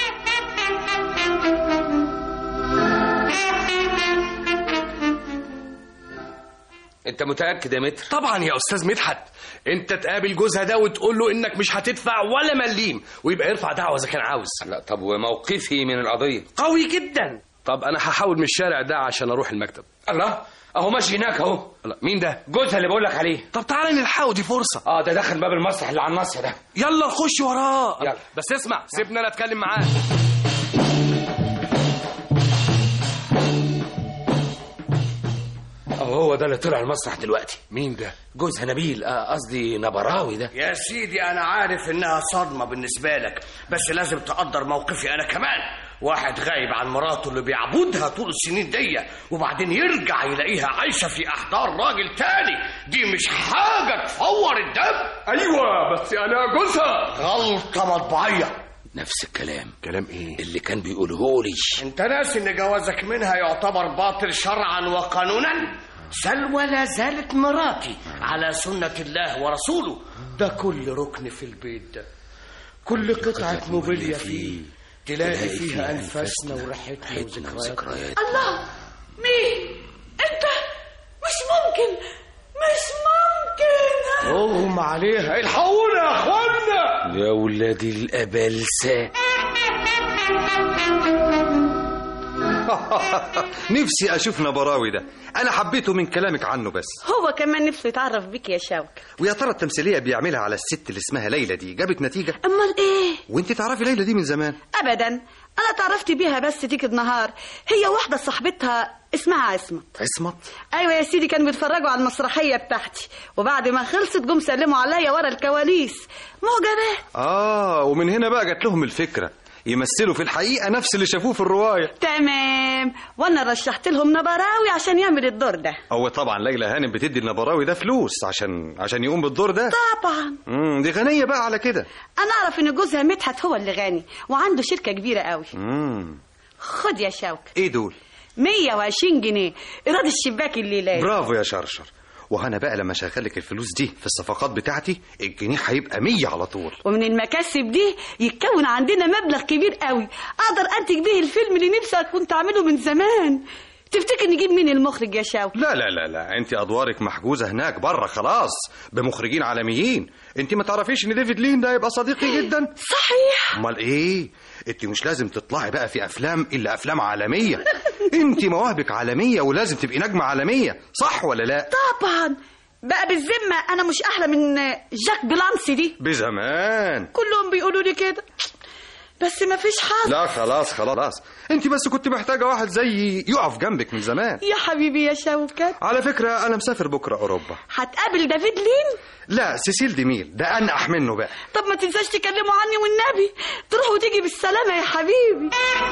انت متاكد يا متر طبعا يا استاذ مدحت انت تقابل جوزها ده وتقول له انك مش هتدفع ولا مليم ويبقى يرفع دعوه اذا كان عاوز لا طب وموقفي من القضيه قوي جدا طب انا هحاول من الشارع ده عشان اروح المكتب الله اهو ماشي هناك اهو لا مين ده جوزها اللي بقول لك عليه طب تعالى نلحقه دي فرصه اه ده دخل باب المسرح اللي على النص ده يلا نخش وراه يلا. بس اسمع سيبني انا اتكلم معاه اهو هو ده اللي طلع المسرح دلوقتي مين ده جوزها نبيل آه، قصدي نبراوي ده يا سيدي انا عارف انها صدمه بالنسبه لك بس لازم تقدر موقفي انا كمان واحد غايب عن مراته اللي بيعبدها طول السنين دي وبعدين يرجع يلاقيها عايشه في احضان راجل تاني دي مش حاجه تفور الدم ايوه بس انا جوزها غلطه مطبعيه نفس الكلام كلام ايه اللي كان بيقوله لي انت ناسي ان جوازك منها يعتبر باطل شرعا وقانونا سلوى لا زالت مراتي على سنة الله ورسوله ده كل ركن في البيت ده كل قطعة موبيليا فيه تلاقي فيها أنفاسنا وريحتنا وذكرياتنا الله مين انت مش ممكن مش ممكن اغم عليها الحقونا يا اخوانا يا ولاد الابلسه نفسي اشوف نبراوي ده انا حبيته من كلامك عنه بس هو كمان نفسه يتعرف بيك يا شوك ويا ترى التمثيليه بيعملها على الست اللي اسمها ليلى دي جابت نتيجه امال ايه وانت تعرفي ليلى دي من زمان ابدا انا تعرفت بيها بس تيجي النهار هي واحده صاحبتها اسمها عصمت عصمت ايوه يا سيدي كانوا بيتفرجوا على المسرحيه بتاعتي وبعد ما خلصت جم سلموا عليا ورا الكواليس معجبات اه ومن هنا بقى جات لهم الفكره يمثلوا في الحقيقه نفس اللي شافوه في الروايه تمام وانا رشحت لهم نبراوي عشان يعمل الدور ده هو طبعا ليلى هانم بتدي النبراوي ده فلوس عشان عشان يقوم بالدور ده طبعا امم دي غنيه بقى على كده انا اعرف ان جوزها مدحت هو اللي غني وعنده شركه كبيره قوي امم خد يا شوك ايه دول 120 جنيه ايراد الشباك الليله برافو يا شرشر وهنا بقى لما اشغلك الفلوس دي في الصفقات بتاعتي الجنيه هيبقى 100 على طول ومن المكاسب دي يتكون عندنا مبلغ كبير قوي اقدر انتج به الفيلم اللي نفسي كنت اعمله من زمان تفتكر نجيب مين المخرج يا شاو لا لا لا لا انت ادوارك محجوزه هناك بره خلاص بمخرجين عالميين انت ما تعرفيش ان ديفيد لين ده يبقى صديقي جدا صحيح امال ايه انت مش لازم تطلعي بقى في افلام الا افلام عالميه انت مواهبك عالميه ولازم تبقي نجمه عالميه صح ولا لا طبعا بقى بالذمه انا مش احلى من جاك بلانسي دي بزمان كلهم بيقولوا لي كده بس ما فيش حظ لا خلاص خلاص انت بس كنت محتاجه واحد زيي يقف جنبك من زمان يا حبيبي يا شوكت على فكره انا مسافر بكره اوروبا هتقابل دافيد لين لا سيسيل ديميل ده انقح منه بقى طب ما تنساش تكلموا عني والنبي تروح وتيجي بالسلامه يا حبيبي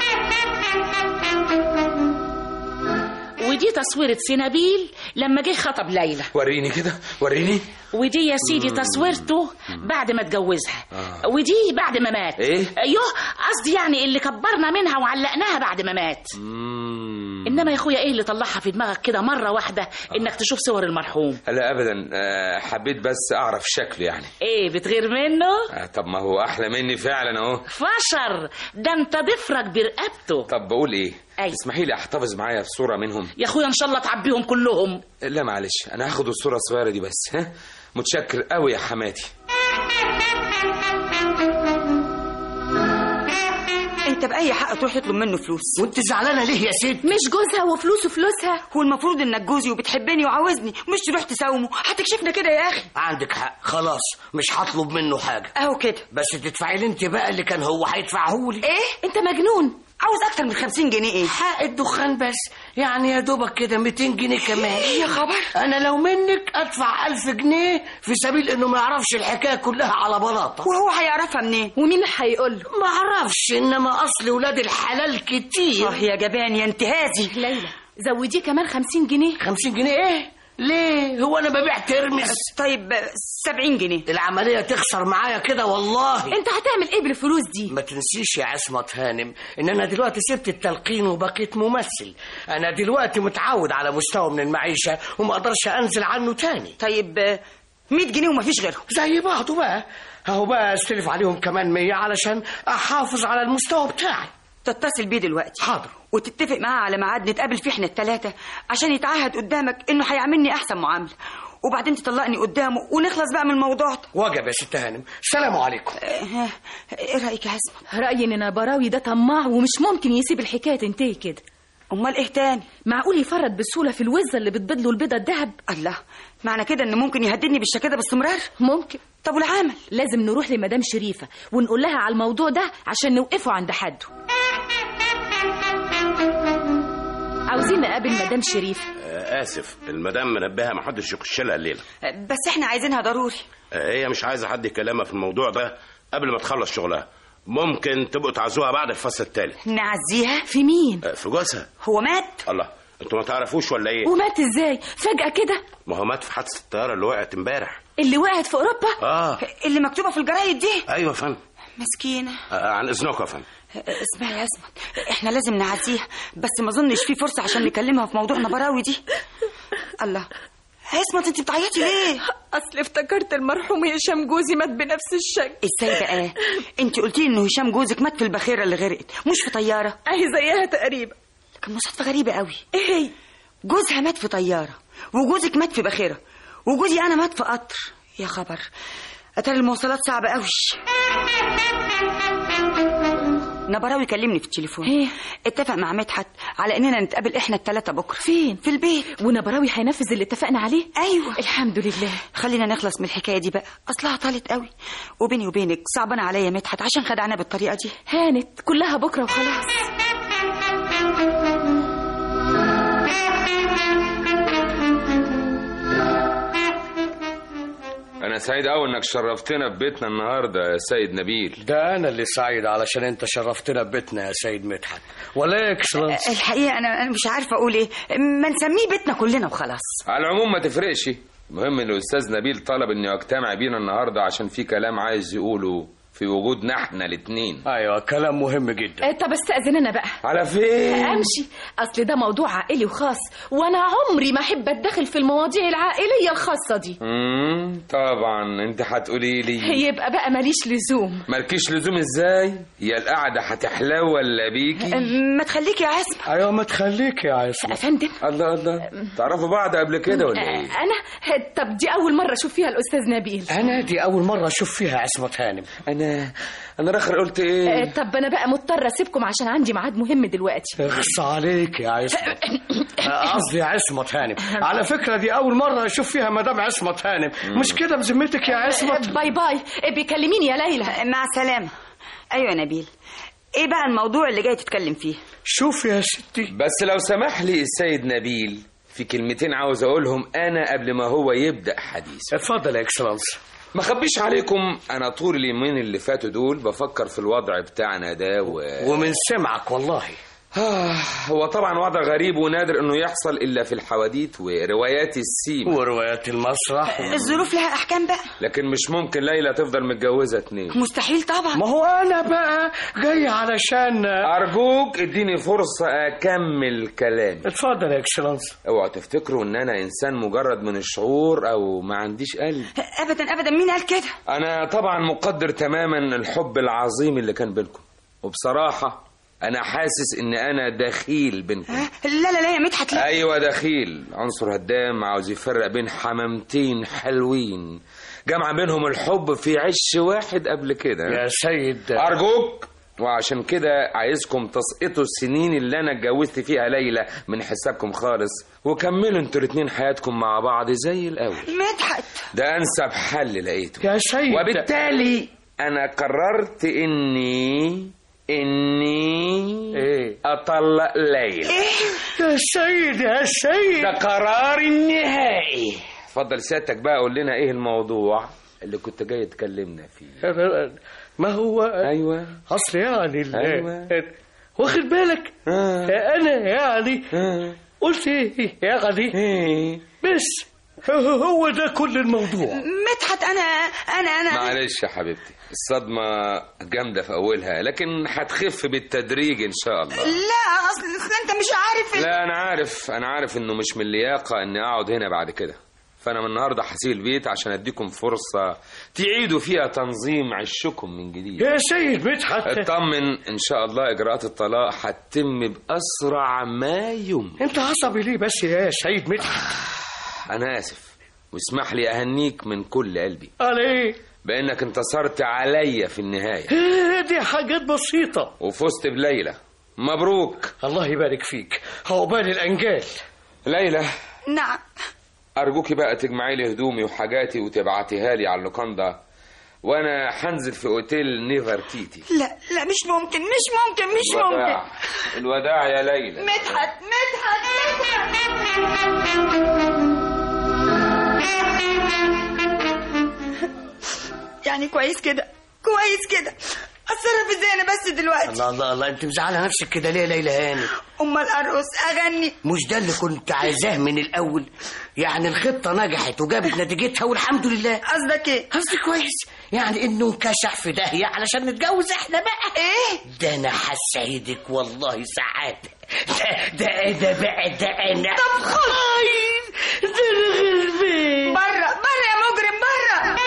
ودي تصويرة سنابيل لما جه خطب ليلى وريني كده وريني ودي يا سيدي تصويرته بعد ما اتجوزها ودي بعد ما مات إيه؟ ايوه قصدي يعني اللي كبرنا منها وعلقناها بعد ما مات انما يا اخويا ايه اللي طلعها في دماغك كده مره واحده انك تشوف صور المرحوم لا ابدا آه، حبيت بس اعرف شكله يعني ايه بتغير منه آه، طب ما هو احلى مني فعلا اهو فشر ده انت ضفرك برقبته طب بقول ايه أيوة. اسمحي لي احتفظ معايا في صوره منهم يا اخويا ان شاء الله تعبيهم كلهم لا معلش انا هاخد الصوره الصغيره دي بس ها متشكر قوي يا حماتي انت باي حق تروح تطلب منه فلوس وانت زعلانه ليه يا ست مش جوزها وفلوسه فلوسها هو المفروض انك جوزي وبتحبني وعاوزني مش تروح تساومه هتكشفنا كده يا اخي عندك حق خلاص مش هطلب منه حاجه اهو كده بس تدفعي لي انت بقى اللي كان هو هيدفعه لي ايه انت مجنون عاوز اكتر من 50 جنيه ايه حق الدخان بس يعني يا دوبك كده 200 جنيه كمان يا خبر انا لو منك ادفع 1000 جنيه في سبيل انه ما يعرفش الحكايه كلها على بلاطه وهو هيعرفها منين ومين هيقول له ما اعرفش انما اصل ولاد الحلال كتير اه يا جبان يا انتهازي ليلى زوديه كمان خمسين جنيه 50 جنيه ايه ليه هو انا ببيع ترمس طيب 70 جنيه العمليه تخسر معايا كده والله انت هتعمل ايه بالفلوس دي ما تنسيش يا عصمة هانم ان انا دلوقتي سبت التلقين وبقيت ممثل انا دلوقتي متعود على مستوى من المعيشة وما اقدرش انزل عنه تاني طيب 100 جنيه ومفيش غيرهم زي بعضه بقى اهو بقى استلف عليهم كمان 100 علشان احافظ على المستوى بتاعي تتصل بيه دلوقتي حاضر وتتفق معاه على ميعاد نتقابل فيه احنا التلاتة عشان يتعهد قدامك انه هيعاملني احسن معاملة وبعدين تطلقني قدامه ونخلص بقى من الموضوع ده وجب يا ست هانم سلام عليكم اه، ايه رايك يا حسن رأيي ان نبراوي ده طماع ومش ممكن يسيب الحكاية تنتهي كده امال ايه تاني معقول يفرط بسهولة في الوزة اللي بتبيض له البيضة الذهب الله معنى كده ان ممكن يهددني بالشكل ده باستمرار ممكن طب والعمل لازم نروح لمدام شريفة ونقول لها على الموضوع ده عشان نوقفه عند حده عاوزين نقابل مدام شريفة آه، اسف المدام منبهه ما حدش يخش لها الليله بس احنا عايزينها ضروري آه، هي مش عايزه حد يكلمها في الموضوع ده قبل ما تخلص شغلها ممكن تبقوا تعزوها بعد الفصل الثالث نعزيها في مين آه، في جوزها هو مات الله انتوا ما تعرفوش ولا ايه ومات ازاي فجأة كده ما هو مات في حادثه الطياره اللي وقعت امبارح اللي وقعت في اوروبا اه اللي مكتوبه في الجرايد دي ايوه يا فندم مسكينه آه، عن اذنكم يا فندم اسمعي يا اسمت احنا لازم نعزيها بس ما اظنش في فرصه عشان نكلمها في موضوع نبراوي دي الله اسمت انت بتعيطي ليه اصل افتكرت المرحوم هشام جوزي مات بنفس الشكل ازاي بقى انت قلتي ان هشام جوزك مات في البخيره اللي غرقت مش في طياره اهي زيها تقريبا كان مصادفه غريبه قوي ايه هي جوزها مات في طياره وجوزك مات في بخيره وجوزي انا مات في قطر يا خبر اتاري المواصلات صعبه قوي نبراوي كلمني في التليفون ايه اتفق مع مدحت على اننا نتقابل احنا الثلاثه بكره فين في البيت ونبراوي هينفذ اللي اتفقنا عليه ايوه الحمد لله خلينا نخلص من الحكايه دي بقى اصلها طالت قوي وبيني وبينك صعبان عليا مدحت عشان خدعنا بالطريقه دي هانت كلها بكره وخلاص انا سعيد قوي انك شرفتنا في بيتنا النهارده يا سيد نبيل ده انا اللي سعيد علشان انت شرفتنا ببيتنا يا سيد مدحت ولا يا اكسلانس الحقيقه انا انا مش عارفه اقول ايه ما نسميه بيتنا كلنا وخلاص على العموم ما تفرقش المهم ان الاستاذ نبيل طلب اني اجتمع بينا النهارده عشان في كلام عايز يقوله في وجودنا احنا الاتنين ايوه كلام مهم جدا آه، طب استأذن انا بقى على فين امشي اصل ده موضوع عائلي وخاص وانا عمري ما احب اتدخل في المواضيع العائليه الخاصه دي امم طبعا انت هتقولي لي يبقى بقى ماليش لزوم مالكيش لزوم ازاي هي القعده هتحلو ولا بيكي ما تخليك يا عزم ايوه ما تخليك يا عصمت افندم الله الله تعرفوا بعض قبل كده ولا ايه انا طب دي اول مره اشوف فيها الاستاذ نبيل انا دي اول مره اشوف فيها عصمت هانم انا انا انا الاخر قلت ايه آه، طب انا بقى مضطره اسيبكم عشان عندي ميعاد مهم دلوقتي بس عليك يا عصمت قصدي يا عصمت هانم على فكرة دي أول مرة أشوف فيها مدام عصمت هانم مش كده بذمتك يا عصمت باي باي آه، بيكلميني يا ليلى مع السلامة أيوة يا نبيل إيه بقى الموضوع اللي جاي تتكلم فيه شوف يا ستي بس لو سمح لي السيد نبيل في كلمتين عاوز اقولهم انا قبل ما هو يبدا حديثه اتفضل يا اكسلانس ما خبيش عليكم انا طول اليومين اللي فاتوا دول بفكر في الوضع بتاعنا ده و... ومن سمعك والله آه هو طبعا وضع غريب ونادر انه يحصل الا في الحواديت وروايات السيما وروايات المسرح الظروف لها أحكام بقى لكن مش ممكن ليلى تفضل متجوزه اتنين مستحيل طبعا ما هو أنا بقى جاي علشان ارجوك اديني فرصه اكمل كلامي اتفضل يا اكسلانس اوعوا تفتكروا ان انا انسان مجرد من الشعور او ما عنديش قلب أبدا أبدا مين قال كده انا طبعا مقدر تماما الحب العظيم اللي كان بينكم وبصراحه انا حاسس ان انا دخيل بينكم لا لا لا يا مدحت لا ايوه دخيل عنصر هدام عاوز يفرق بين حمامتين حلوين جمع بينهم الحب في عش واحد قبل كده يا سيد ارجوك وعشان كده عايزكم تسقطوا السنين اللي انا اتجوزت فيها ليلى من حسابكم خالص وكملوا انتوا الاتنين حياتكم مع بعض زي الاول مدحت ده انسب حل لقيته يا سيد وبالتالي انا قررت اني اني ايه اطلق ليلى يا سيد يا سيد ده قراري النهائي اتفضل سيادتك بقى قول لنا ايه الموضوع اللي كنت جاي تكلمنا فيه ما هو ايوه اصل يعني ال- أيوة. واخد بالك آه. انا يعني آه. قلت ايه يعني ايه بس هو- هو ده كل الموضوع مدحت أنا أنا أنا معلش يا حبيبتي الصدمة جامدة في أولها لكن هتخف بالتدريج إن شاء الله لا أصل أصل أنت مش عارف لا أنا عارف أنا عارف إنه مش من اللياقة إني أقعد هنا بعد كده فأنا من النهاردة هسيب البيت عشان أديكم فرصة تعيدوا فيها تنظيم عشكم من جديد يا سيد مدحت اطمن إن شاء الله إجراءات الطلاق هتتم بأسرع ما يمكن انت عصبي ليه بس يا سيد مدحت أنا آسف واسمح لي أهنيك من كل قلبي على ايه بأنك انتصرت عليا في النهاية إيه دي حاجات بسيطة وفزت بليلى مبروك الله يبارك فيك عقبال الأنجال ليلى نعم أرجوكي بقى تجمعي لي هدومي وحاجاتي وتبعتيها لي على اللوكاندا وأنا هنزل في أوتيل نيفرتيتي لا لا مش ممكن مش ممكن مش ممكن الوداع الوداع يا ليلى مدحت مدحت يعني كويس كده كويس كده اتصرف ازاي انا بس دلوقتي الله الله الله انت مزعله نفسك كده ليه يا ليلى هاني امال ارقص اغني مش ده اللي كنت عايزاه من الاول يعني الخطه نجحت وجابت نتيجتها والحمد لله قصدك ايه قصدي كويس يعني انه انكشح في داهيه علشان نتجوز احنا بقى ايه ده انا هسعدك والله سعاده ده ده ايه ده بقى ده انا طب خد ده انا غلبان بره بره يا مجرم بره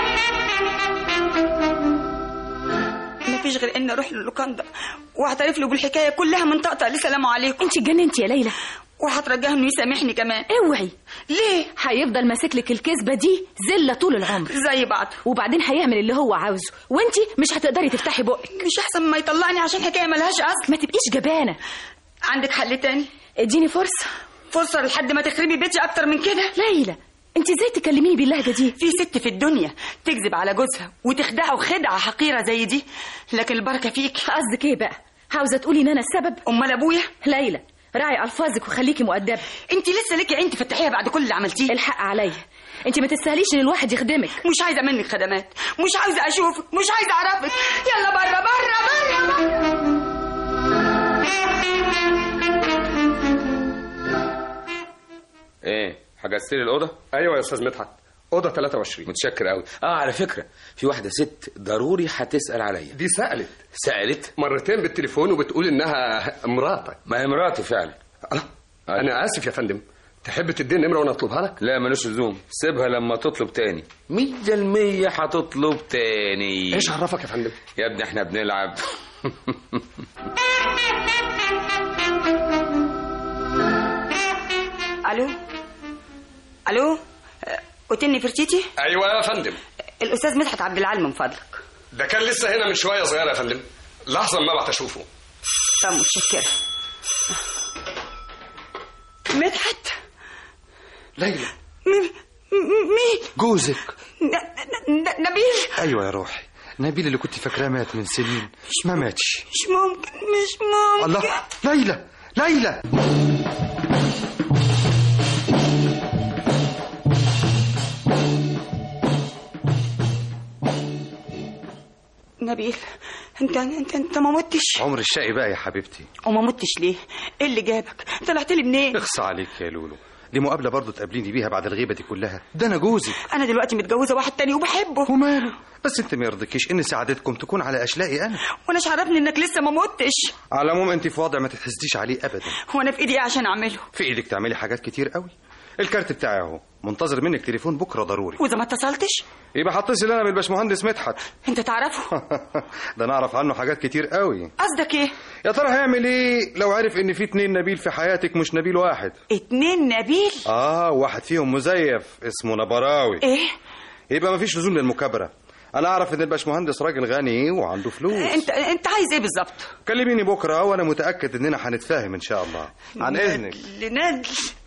مفيش غير اني اروح للوكاندا واعترف له بالحكايه كلها من طقطق لسلام عليكم انت اتجننتي يا ليلى وهترجاه انه يسامحني كمان اوعي ليه هيفضل ماسك لك الكذبه دي زله طول العمر زي بعض وبعدين هيعمل اللي هو عاوزه وانت مش هتقدري تفتحي بقك مش احسن ما يطلعني عشان حكايه ملهاش اصل ما تبقيش جبانه عندك حل تاني اديني فرصه فرصه لحد ما تخربي بيتي اكتر من كده ليلى انت ازاي تكلميني باللهجه دي في ست في الدنيا تكذب على جوزها وتخدعه خدعه حقيره زي دي لكن البركه فيك قصدك ايه بقى عاوزه تقولي ان انا السبب امال ابويا ليلى راعي الفاظك وخليكي مؤدبه انت لسه ليكي عين تفتحيها بعد كل اللي عملتيه الحق عليا انت ما تستاهليش ان الواحد يخدمك مش عايزه منك خدمات مش عايزه اشوفك مش عايزه اعرفك يلا بره بره بره إيه حجزت لي الأوضة؟ ايوه يا استاذ مدحت اوضه 23 متشكر قوي اه على فكرة في واحدة ست ضروري هتسأل عليا دي سالت سألت مرتين بالتليفون وبتقول انها مراتك ما هي مراتي فعلا أه؟ انا اسف يا فندم تحب تديني نمره وانا اطلبها لك لا ملوش لزوم سيبها لما تطلب تاني مية المية هتطلب تاني ايش عرفك يا فندم يا ابني احنا بنلعب الو الو أه، اوتيل نفرتيتي ايوه يا فندم الاستاذ مدحت عبد العال من فضلك ده كان لسه هنا من شويه صغيره يا فندم لحظه ما بعت اشوفه طب متشكرة مدحت ليلى مين مين جوزك ن- ن- ن- نبيل ايوه يا روحي نبيل اللي كنت فاكراه مات من سنين ما ماتش مش ممكن مش ممكن الله ليلى ليلى نبيل انت انت انت ما متش عمر الشقي بقى يا حبيبتي وما متش ليه ايه اللي جابك طلعت لي منين اخصى عليك يا لولو دي مقابلة برضه تقابليني بيها بعد الغيبة دي كلها ده أنا جوزك انا دلوقتي متجوزه واحد تاني وبحبه وماله بس أنت ما يرضيكيش إن سعادتكم تكون على أشلائي أنا وانا عرفني انك لسه ما متش على العموم أنت في وضع ما تتحسديش عليه أبدا وانا في ايدي ايه عشان اعمله في إيدك تعملي حاجات كتير قوي الكارت بتاعي أهو منتظر منك تليفون بكرة ضروري واذا ما اتصلتش يبقى هتصل أنا بالباشمهندس مدحت انت تعرفه ده أنا أعرف عنه حاجات كتير قوي قصدك ايه يا ترى هيعمل إيه لو عرف إن في اتنين نبيل في حياتك مش نبيل واحد اتنين نبيل آه واحد فيهم مزيف اسمه نبراوي ايه يبقى مفيش لزوم للمكابرة أنا أعرف إن الباشمهندس راجل غني وعنده فلوس انت انت عايز ايه بالظبط كلميني بكرة وأنا متأكد إننا هنتفاهم إن شاء الله عن إذنك لندل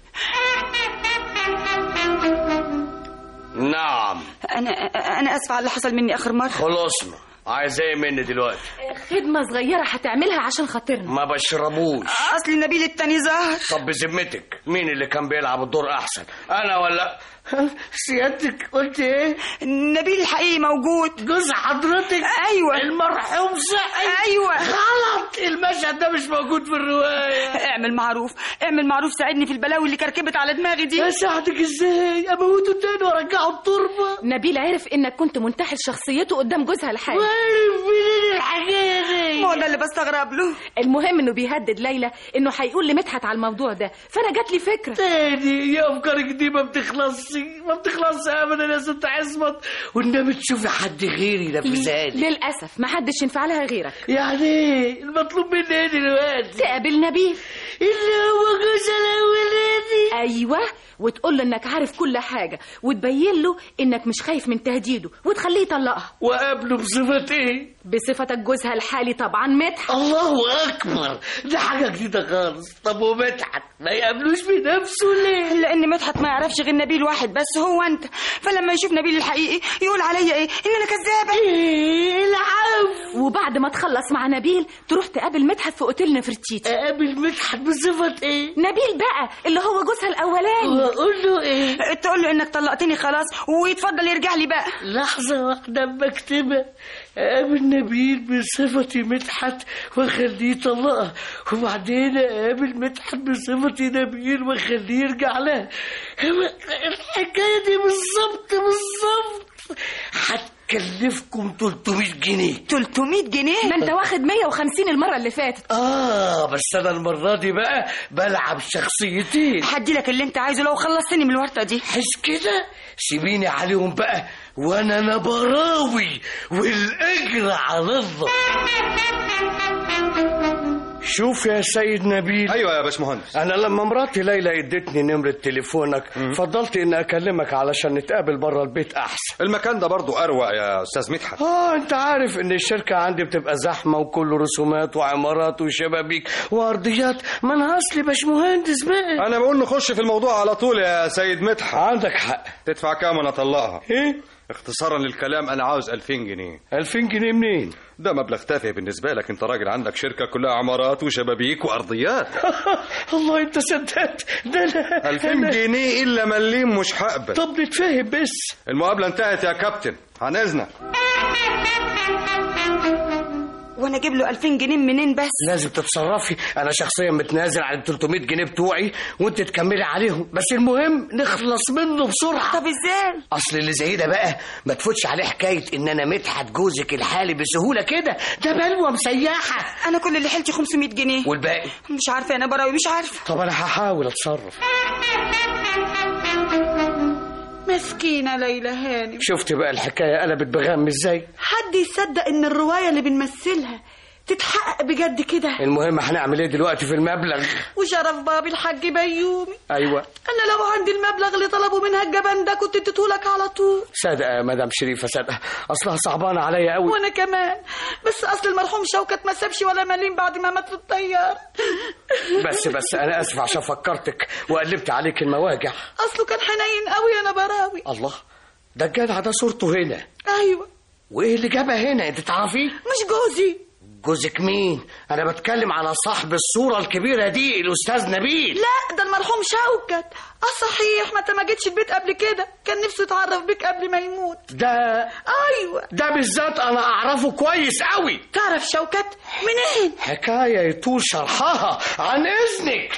نعم انا انا اسفه على اللي حصل مني اخر مره خلصنا عايز ايه مني دلوقتي خدمة صغيرة هتعملها عشان خاطرنا ما بشربوش اصل نبيل التاني ظهر طب بذمتك مين اللي كان بيلعب الدور احسن انا ولا سيادتك قلت ايه نبيل الحقيقي موجود جوز حضرتك ايوه المرحوم صحي ايوه غلط المشهد ده مش موجود في الروايه اعمل معروف اعمل معروف ساعدني في البلاوي اللي كركبت على دماغي دي اساعدك ازاي اموته تاني وارجعه التربه نبيل عرف انك كنت منتحل شخصيته قدام جوزها الحالي عارف منين الحكايه دي ما هو ده اللي بستغرب له المهم انه بيهدد ليلى انه هيقول لمدحت على الموضوع ده فانا جات لي فكره تاني يا افكارك دي ما بتخلصش ما بتخلصش ابدا يا ست عصمت والنبي تشوفي حد غيري ينفذها لي للاسف ما حدش ينفع لها غيرك يعني ايه المطلوب مني ايه دلوقتي تقابل نبيل اللي هو جوز الاولاني ايوه وتقول له انك عارف كل حاجه وتبين له انك مش خايف من تهديده وتخليه يطلقها وقابله بصفه ايه بصفتك جوزها الحالي طبعا مدحت الله اكبر ده حاجه جديده خالص طب ومدحت ما يقابلوش بنفسه ليه لان مدحت ما يعرفش غير نبيل واحد بس هو انت فلما يشوف نبيل الحقيقي يقول عليا ايه ان انا كذابه ايه العفو وبعد ما تخلص مع نبيل تروح تقابل مدحت في اوتيل نفرتيتي اقابل مدحت بصفه ايه نبيل بقى اللي هو جوزها الاولاني واقول له ايه تقول له انك طلقتني خلاص ويتفضل يرجع لي بقى لحظة واحدة بكتبها أقابل نبيل بصفتي مدحت وأخليه يطلقها وبعدين أقابل مدحت بصفتي نبيل وأخليه يرجع لها الحكاية دي بالظبط بالظبط هتكلفكم 300 جنيه 300 جنيه ما انت واخد 150 المره اللي فاتت آه بس أنا المرة دي بقى بلعب شخصيتين هدي لك اللي انت عايزه لو خلصتني من الورطه دي حس كده سيبيني عليهم بقى وانا نبراوي والاجر على الله شوف يا سيد نبيل أيوة يا باشمهندس انا لما مراتي ليلى ادتني نمرة تليفونك فضلت اني اكلمك علشان نتقابل بره البيت احسن المكان ده برضه أروق يا أستاذ مدحت اه انت عارف ان الشركة عندي بتبقى زحمة وكله رسومات وعمارات وشبابيك وارضيات ما انا اصلي باش مهندس بقى أنا بقول نخش في الموضوع على طول يا سيد مدحت عندك حق تدفع كام وأنا أطلقها ايه اختصارا للكلام أنا عاوز 2000 جنيه 2000 جنيه منين ده مبلغ تافه بالنسبة لك أنت راجل عندك شركة كلها عمارات وشبابيك وأرضيات الله انت صدقت ده انا 2000 أنا- جنيه إلا مليم مش هقبل طب نتفاهم بس المقابلة انتهت يا كابتن عن إذنك وانا اجيب له 2000 جنيه منين بس لازم تتصرفي انا شخصيا متنازل عن ال 300 جنيه بتوعي وانت تكملي عليهم بس المهم نخلص منه بسرعه طب ازاي اصل اللي زي ده بقى ما تفوتش عليه حكايه ان انا مدحت جوزك الحالي بسهوله كده ده بلوه مسيحه انا كل اللي حيلتي 500 جنيه والباقي مش عارفه انا براوي مش عارفه طب انا هحاول اتصرف مسكينة ليلى هانم شفت بقى الحكايه قلبت بغم ازاي حد يصدق ان الرواية اللي بنمثلها تتحقق بجد كده المهم هنعمل ايه دلوقتي في المبلغ وشرف باب الحاج بيومي ايوه انا لو عندي المبلغ اللي طلبوا منها الجبان ده كنت اديتهولك على طول صدق يا مدام شريفه صدق اصلها صعبانه عليا قوي وانا كمان بس اصل المرحوم شوكت ما سابش ولا مليم بعد ما مات في الطيار بس بس انا اسف عشان فكرتك وقلبت عليك المواجع اصله كان حنين قوي انا براوي الله ده الجدع ده صورته هنا ايوه وايه اللي جابها هنا انت تعرفيه مش جوزي جوزك مين انا بتكلم على صاحب الصوره الكبيره دي الاستاذ نبيل لا ده المرحوم شوكت اه صحيح ما انت ما جيتش البيت قبل كده كان نفسه يتعرف بيك قبل ما يموت ده ايوه ده بالذات انا اعرفه كويس قوي تعرف شوكت منين حكايه يطول شرحها عن اذنك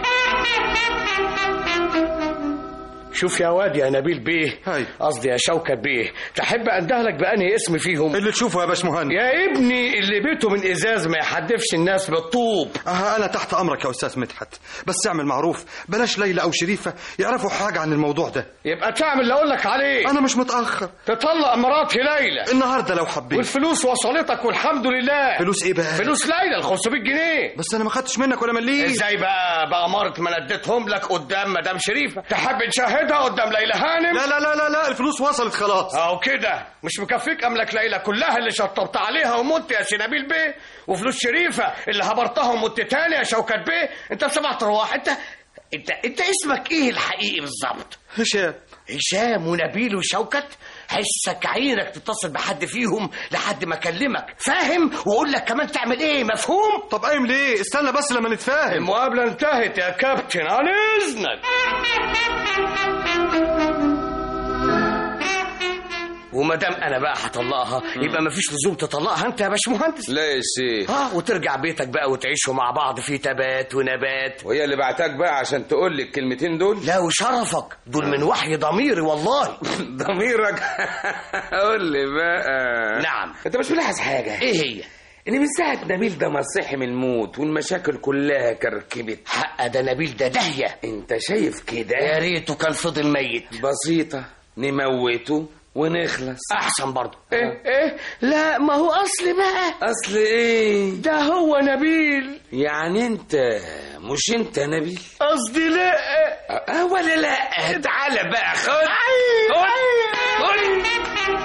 شوف يا واد يا نبيل بيه قصدي يا شوكت بيه تحب اندهلك بانهي اسم فيهم اللي تشوفه يا باشمهندس يا ابني اللي بيته من ازاز ما يحدفش الناس بالطوب اه انا تحت امرك يا استاذ مدحت بس اعمل معروف بلاش ليلى او شريفه يعرفوا حاجه عن الموضوع ده يبقى تعمل اللي اقول لك عليه انا مش متاخر تطلق مراتي ليلى النهارده لو حبيت والفلوس وصلتك والحمد لله فلوس ايه بقى فلوس ليلى ال 500 جنيه بس انا ما خدتش منك ولا مليم ازاي بقى بأمارة ما نديتهم لك قدام مدام شريفه تحب تشاهدها قدام ليلى هانم لا لا لا لا لا الفلوس وصلت خلاص اهو كده مش مكفيك املك ليلى كلها اللي شطبت عليها ومت يا سنابيل بيه وفلوس شريفه اللي هبرتها ومت تاني يا شوكت بيه انت سبعة ارواح انت انت انت اسمك ايه الحقيقي بالظبط هشام هشام ونبيل وشوكت حسك عينك تتصل بحد فيهم لحد ما اكلمك فاهم واقول لك كمان تعمل ايه مفهوم طب قايم ليه استنى بس لما نتفاهم المقابله انتهت يا كابتن عن اذنك وما دام انا بقى هطلقها يبقى مفيش لزوم تطلقها انت يا باشمهندس لا يا شيخ اه وترجع بيتك بقى وتعيشوا مع بعض في تبات ونبات وهي اللي بعتك بقى عشان تقول لي الكلمتين دول لا وشرفك دول من وحي ضميري والله ضميرك قول لي بقى نعم انت مش ملاحظ حاجه ايه هي ان من ساعه نبيل ده ما صحي من الموت والمشاكل كلها كركبت حق ده نبيل ده داهيه انت شايف كده يا ريته كان فضل ميت بسيطه نموته ونخلص احسن برضه ايه ايه لا ما هو اصل بقى اصل ايه ده هو نبيل يعني انت مش انت نبيل قصدي لا اه ولا لا تعالى بقى خد خد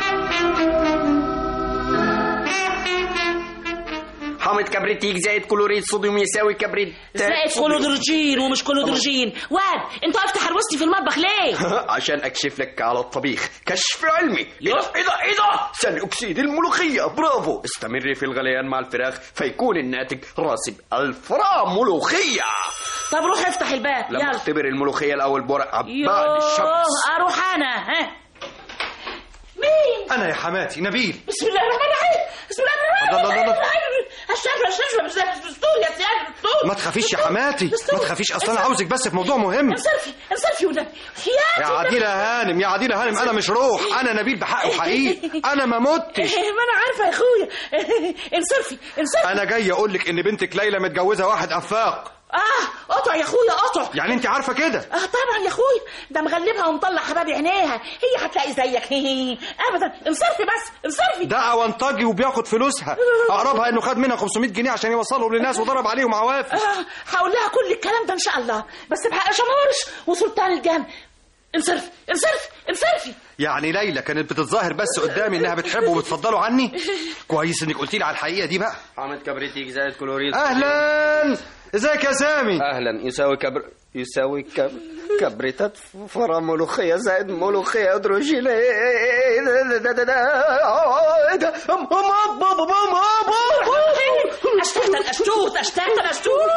حامض كبريتيك زائد كلوريد صوديوم يساوي كبريت زائد كلودروجين ومش كلودروجين واد انت واقف تحرسني في المطبخ ليه عشان اكشف لك على الطبيخ كشف علمي ايه ده ايه ده ايه ده ثاني اكسيد الملوخيه برافو استمري في الغليان مع الفراخ فيكون الناتج راسب الفرا ملوخيه طب روح افتح الباب لما يلا اختبر الملوخيه الاول بورق بعد يوه الشمس اروح انا ها مين انا يا حماتي نبيل بسم الله الرحمن الرحيم بسم الله الرحمن الله، الله، الله. الرحيم الشفرة الشفرة بس دستور يا سيادة دستور ما تخافيش يا حماتي ما تخافيش اصلا انا عاوزك بس في موضوع مهم انصرفي انصرفي ولا يا عديلة هانم يا عديلة هانم انا مش روح انا نبيل بحقه حقيقي انا ما متش ما انا عارفة يا اخويا انصرفي انصرفي انا جاي اقول لك ان بنتك ليلى متجوزه واحد افاق اه قطع يا اخويا قطع يعني انت عارفه كده اه طبعا يا اخويا ده مغلبها ومطلع حباب عينيها هي هتلاقي زيك ابدا انصرفي بس انصرفي ده اونطجي وبياخد فلوسها اقربها انه خد منها 500 جنيه عشان يوصلهم للناس وضرب عليهم عوافي آه هقول لها كل الكلام ده ان شاء الله بس بحق شمارش وسلطان الجن انصرفي انصرفي انصرفي يعني ليلى كانت بتتظاهر بس قدامي انها بتحبه وبتفضله عني كويس انك قلتي لي على الحقيقه دي بقى حامض كبريتيك زائد كلوريد اهلا ازيك يا سامي اهلا يساوي كبر يساوي كب... كبريتات فرا ملوخيه زائد ملوخيه هيدروجين إيه ده ده ده ده إيه ده أم- أم- أم- أم- أم- أم- اشتهت الاشتوت اشتهت الاشتوت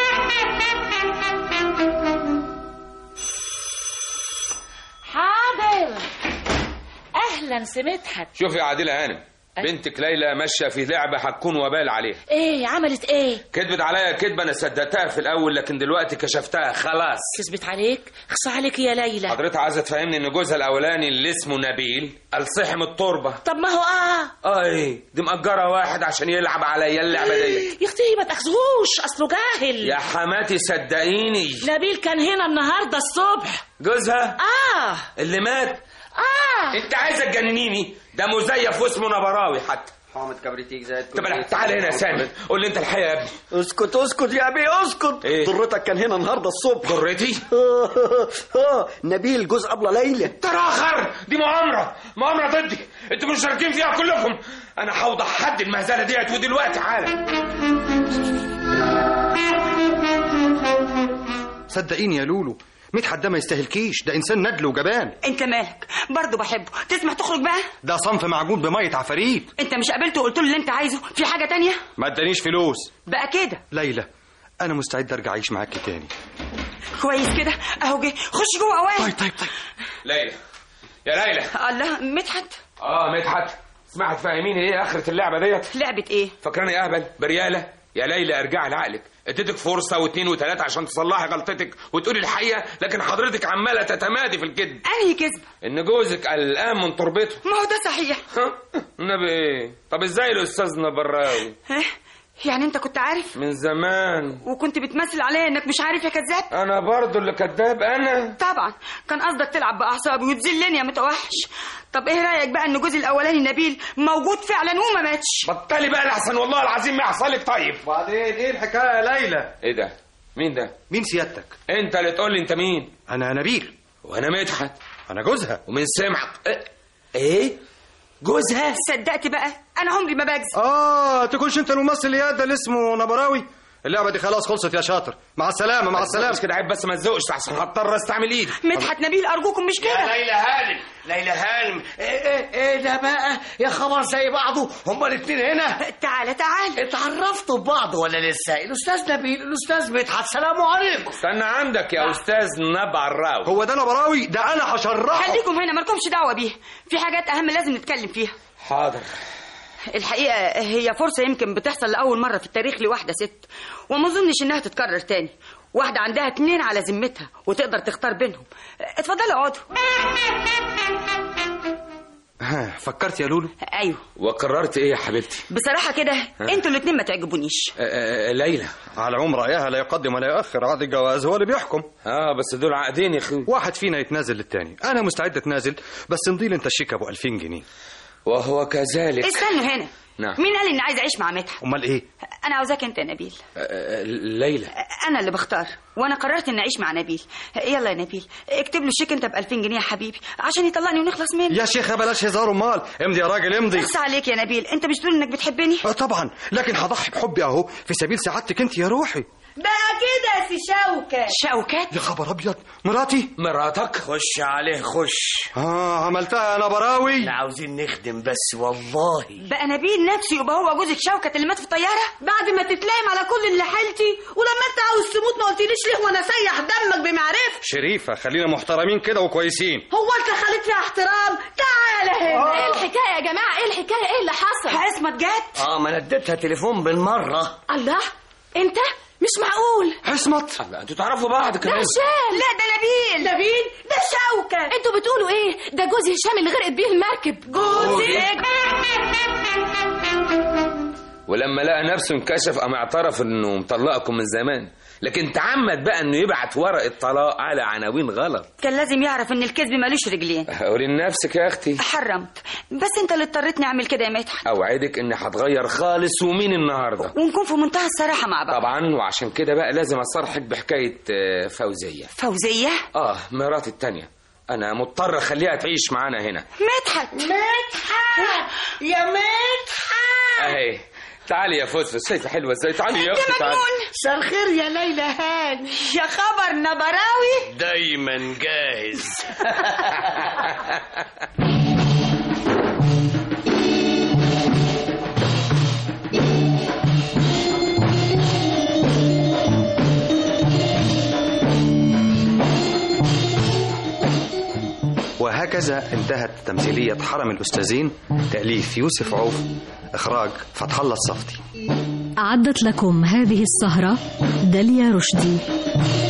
حاضر اهلا سمدحت شوف يا عادله هانم بنتك ليلى ماشيه في لعبه هتكون وبال عليها ايه عملت ايه كذبت عليا كذبه انا صدقتها في الاول لكن دلوقتي كشفتها خلاص كذبت عليك خص عليك يا ليلى حضرتها عايزه تفهمني ان جوزها الاولاني اللي اسمه نبيل الصحم التربه طب ما هو اه اه ايه دي مأجرة واحد عشان يلعب عليا اللعبة ديت يا اختي ما تاخذوش اصله جاهل يا حماتي صدقيني نبيل كان هنا النهارده الصبح جوزها اه اللي مات بقى انت عايزه تجننيني ده مزيف واسمه نبراوي حتى حامض كبريتيك زائد طب لا، تعال هنا يا سامي قول لي انت الحقيقه يا ابني اسكت اسكت يا ابي اسكت إيه؟ ضرتك كان هنا النهارده الصبح ضرتي اه نبيل جوز ابله ليلى تراخر دي مؤامره مؤامره ضدي انتوا مشاركين فيها كلكم انا هوضح حد المهزله ديت ودلوقتي حالا صدقيني يا لولو مدحت ده ما يستاهلكيش ده انسان ندل وجبان انت مالك برضه بحبه تسمح تخرج بقى ده صنف معجون بميه عفاريت انت مش قابلته وقلت له اللي انت عايزه في حاجه تانية ما ادانيش فلوس بقى كده ليلى انا مستعد ارجع اعيش معاكي تاني كويس كده اهو جه خش جوه اوان طيب طيب طيب ليلى يا ليلى الله مدحت اه مدحت اسمعي تفهميني ايه اخره اللعبه ديت لعبه ايه فاكراني اهبل برياله يا ليلى ارجعي لعقلك اديتك فرصه واثنين وثلاثه عشان تصلحي غلطتك وتقولي الحقيقه لكن حضرتك عماله تتمادي في الكذب انهي كذب ان جوزك قلقان من تربته ما هو ده صحيح النبي ايه طب ازاي الاستاذ نبراوي ها؟ يعني انت كنت عارف من زمان وكنت بتمثل عليا انك مش عارف يا كذاب انا برضو اللي كذاب انا طبعا كان قصدك تلعب باعصابي وتذلني يا متوحش طب ايه رايك بقى ان جوزي الاولاني نبيل موجود فعلا وما ماتش بطلي بقى الاحسن والله العظيم ما يحصل لك طيب وبعدين ايه الحكايه يا ليلى ايه ده مين ده مين سيادتك انت اللي تقول لي انت مين انا نبيل وانا مدحت انا جوزها ومن سمعك ايه, إيه؟ جوزها صدقت بقى انا عمري ما بكذب اه تكونش انت الممثل يا ده اللي اسمه نبراوي اللعبه دي خلاص خلصت يا شاطر مع السلامه مع السلامه بس كده عيب بس ما تزوقش احسن هضطر استعمل ايدي مدحت نبيل ارجوكم مش كده ليلى هانم ليلى هانم ايه ايه ايه ده بقى يا خبر زي بعضه هما الاثنين هنا تعالى تعالى اتعرفتوا ببعض ولا لسه الاستاذ نبيل الاستاذ مدحت سلام عليكم استنى عندك يا استاذ نبراوي هو ده نبراوي ده انا هشرحه خليكم هنا مالكمش دعوه بيه في حاجات اهم لازم نتكلم فيها حاضر الحقيقه هي فرصه يمكن بتحصل لاول مره في التاريخ لواحده ست وما اظنش انها تتكرر تاني واحده عندها اتنين على ذمتها وتقدر تختار بينهم اتفضلوا اقعدوا ها فكرت يا لولو ايوه وقررت ايه يا حبيبتي بصراحه كده انتوا الاتنين ما تعجبونيش آه، آه، ليلى على العموم رايها لا يقدم ولا يؤخر عقد الجواز هو اللي بيحكم اه بس دول عقدين يا اخوي واحد فينا يتنازل للتاني انا مستعد اتنازل بس نضيل انت الشيك ابو 2000 جنيه وهو كذلك استنوا هنا نعم مين قال اني عايز اعيش مع مدحت امال ايه انا عاوزاك انت يا نبيل آه، آه، ليلى انا اللي بختار وانا قررت اني اعيش مع نبيل يلا يا نبيل اكتب له الشيك انت ب 2000 جنيه يا حبيبي عشان يطلعني ونخلص منه يا شيخة بلاش هزار امال امضي يا راجل امضي بس عليك يا نبيل انت مش تقول انك بتحبني اه طبعا لكن هضحي بحبي اهو في سبيل سعادتك انت يا روحي بقى كده يا سي شوكة شوكات يا خبر ابيض مراتي مراتك خش عليه خش اه عملتها انا براوي لا عاوزين نخدم بس والله بقى نبيل نفسه يبقى هو جوزك شوكت اللي مات في الطياره بعد ما تتلايم على كل اللي حيلتي ولما انت عاوز تموت ما قلتليش ليه وانا سيح دمك بمعرفة شريفة خلينا محترمين كده وكويسين هو انت خليت فيها احترام تعالى هنا ايه الحكايه يا جماعه ايه الحكايه ايه اللي حصل عصمت جت اه ما انا اديتها تليفون بالمره الله انت مش معقول عصمت الله، انتوا تعرفوا بعض ده كمان هشام لا ده نبيل نبيل ده شوكة انتوا بتقولوا ايه ده جوز هشام اللي غرقت بيه المركب جوزك ولما لقى نفسه انكشف قام اعترف انه مطلقكم من زمان لكن تعمد بقى انه يبعت ورق الطلاق على عناوين غلط كان لازم يعرف ان الكذب ملوش رجلين قولي لنفسك يا اختي حرمت بس انت اللي اضطريتني اعمل كده يا مدحت اوعدك اني هتغير خالص ومين النهارده ونكون في منتهى الصراحه مع بعض طبعا وعشان كده بقى لازم اصرحك بحكايه آه، فوزيه فوزيه اه مراتي التانية انا مضطر اخليها تعيش معانا هنا مدحت مدحت يا مدحت اهي تعالي يا فوز شايفه حلوه ازاي تعالي يا انت اختي تعالي مجنون مساء الخير يا ليلى هاني يا خبر نبراوي دايما جاهز وهكذا انتهت تمثيلية حرم الأستاذين تأليف يوسف عوف إخراج فتح الله الصفتي أعدت لكم هذه السهرة داليا رشدي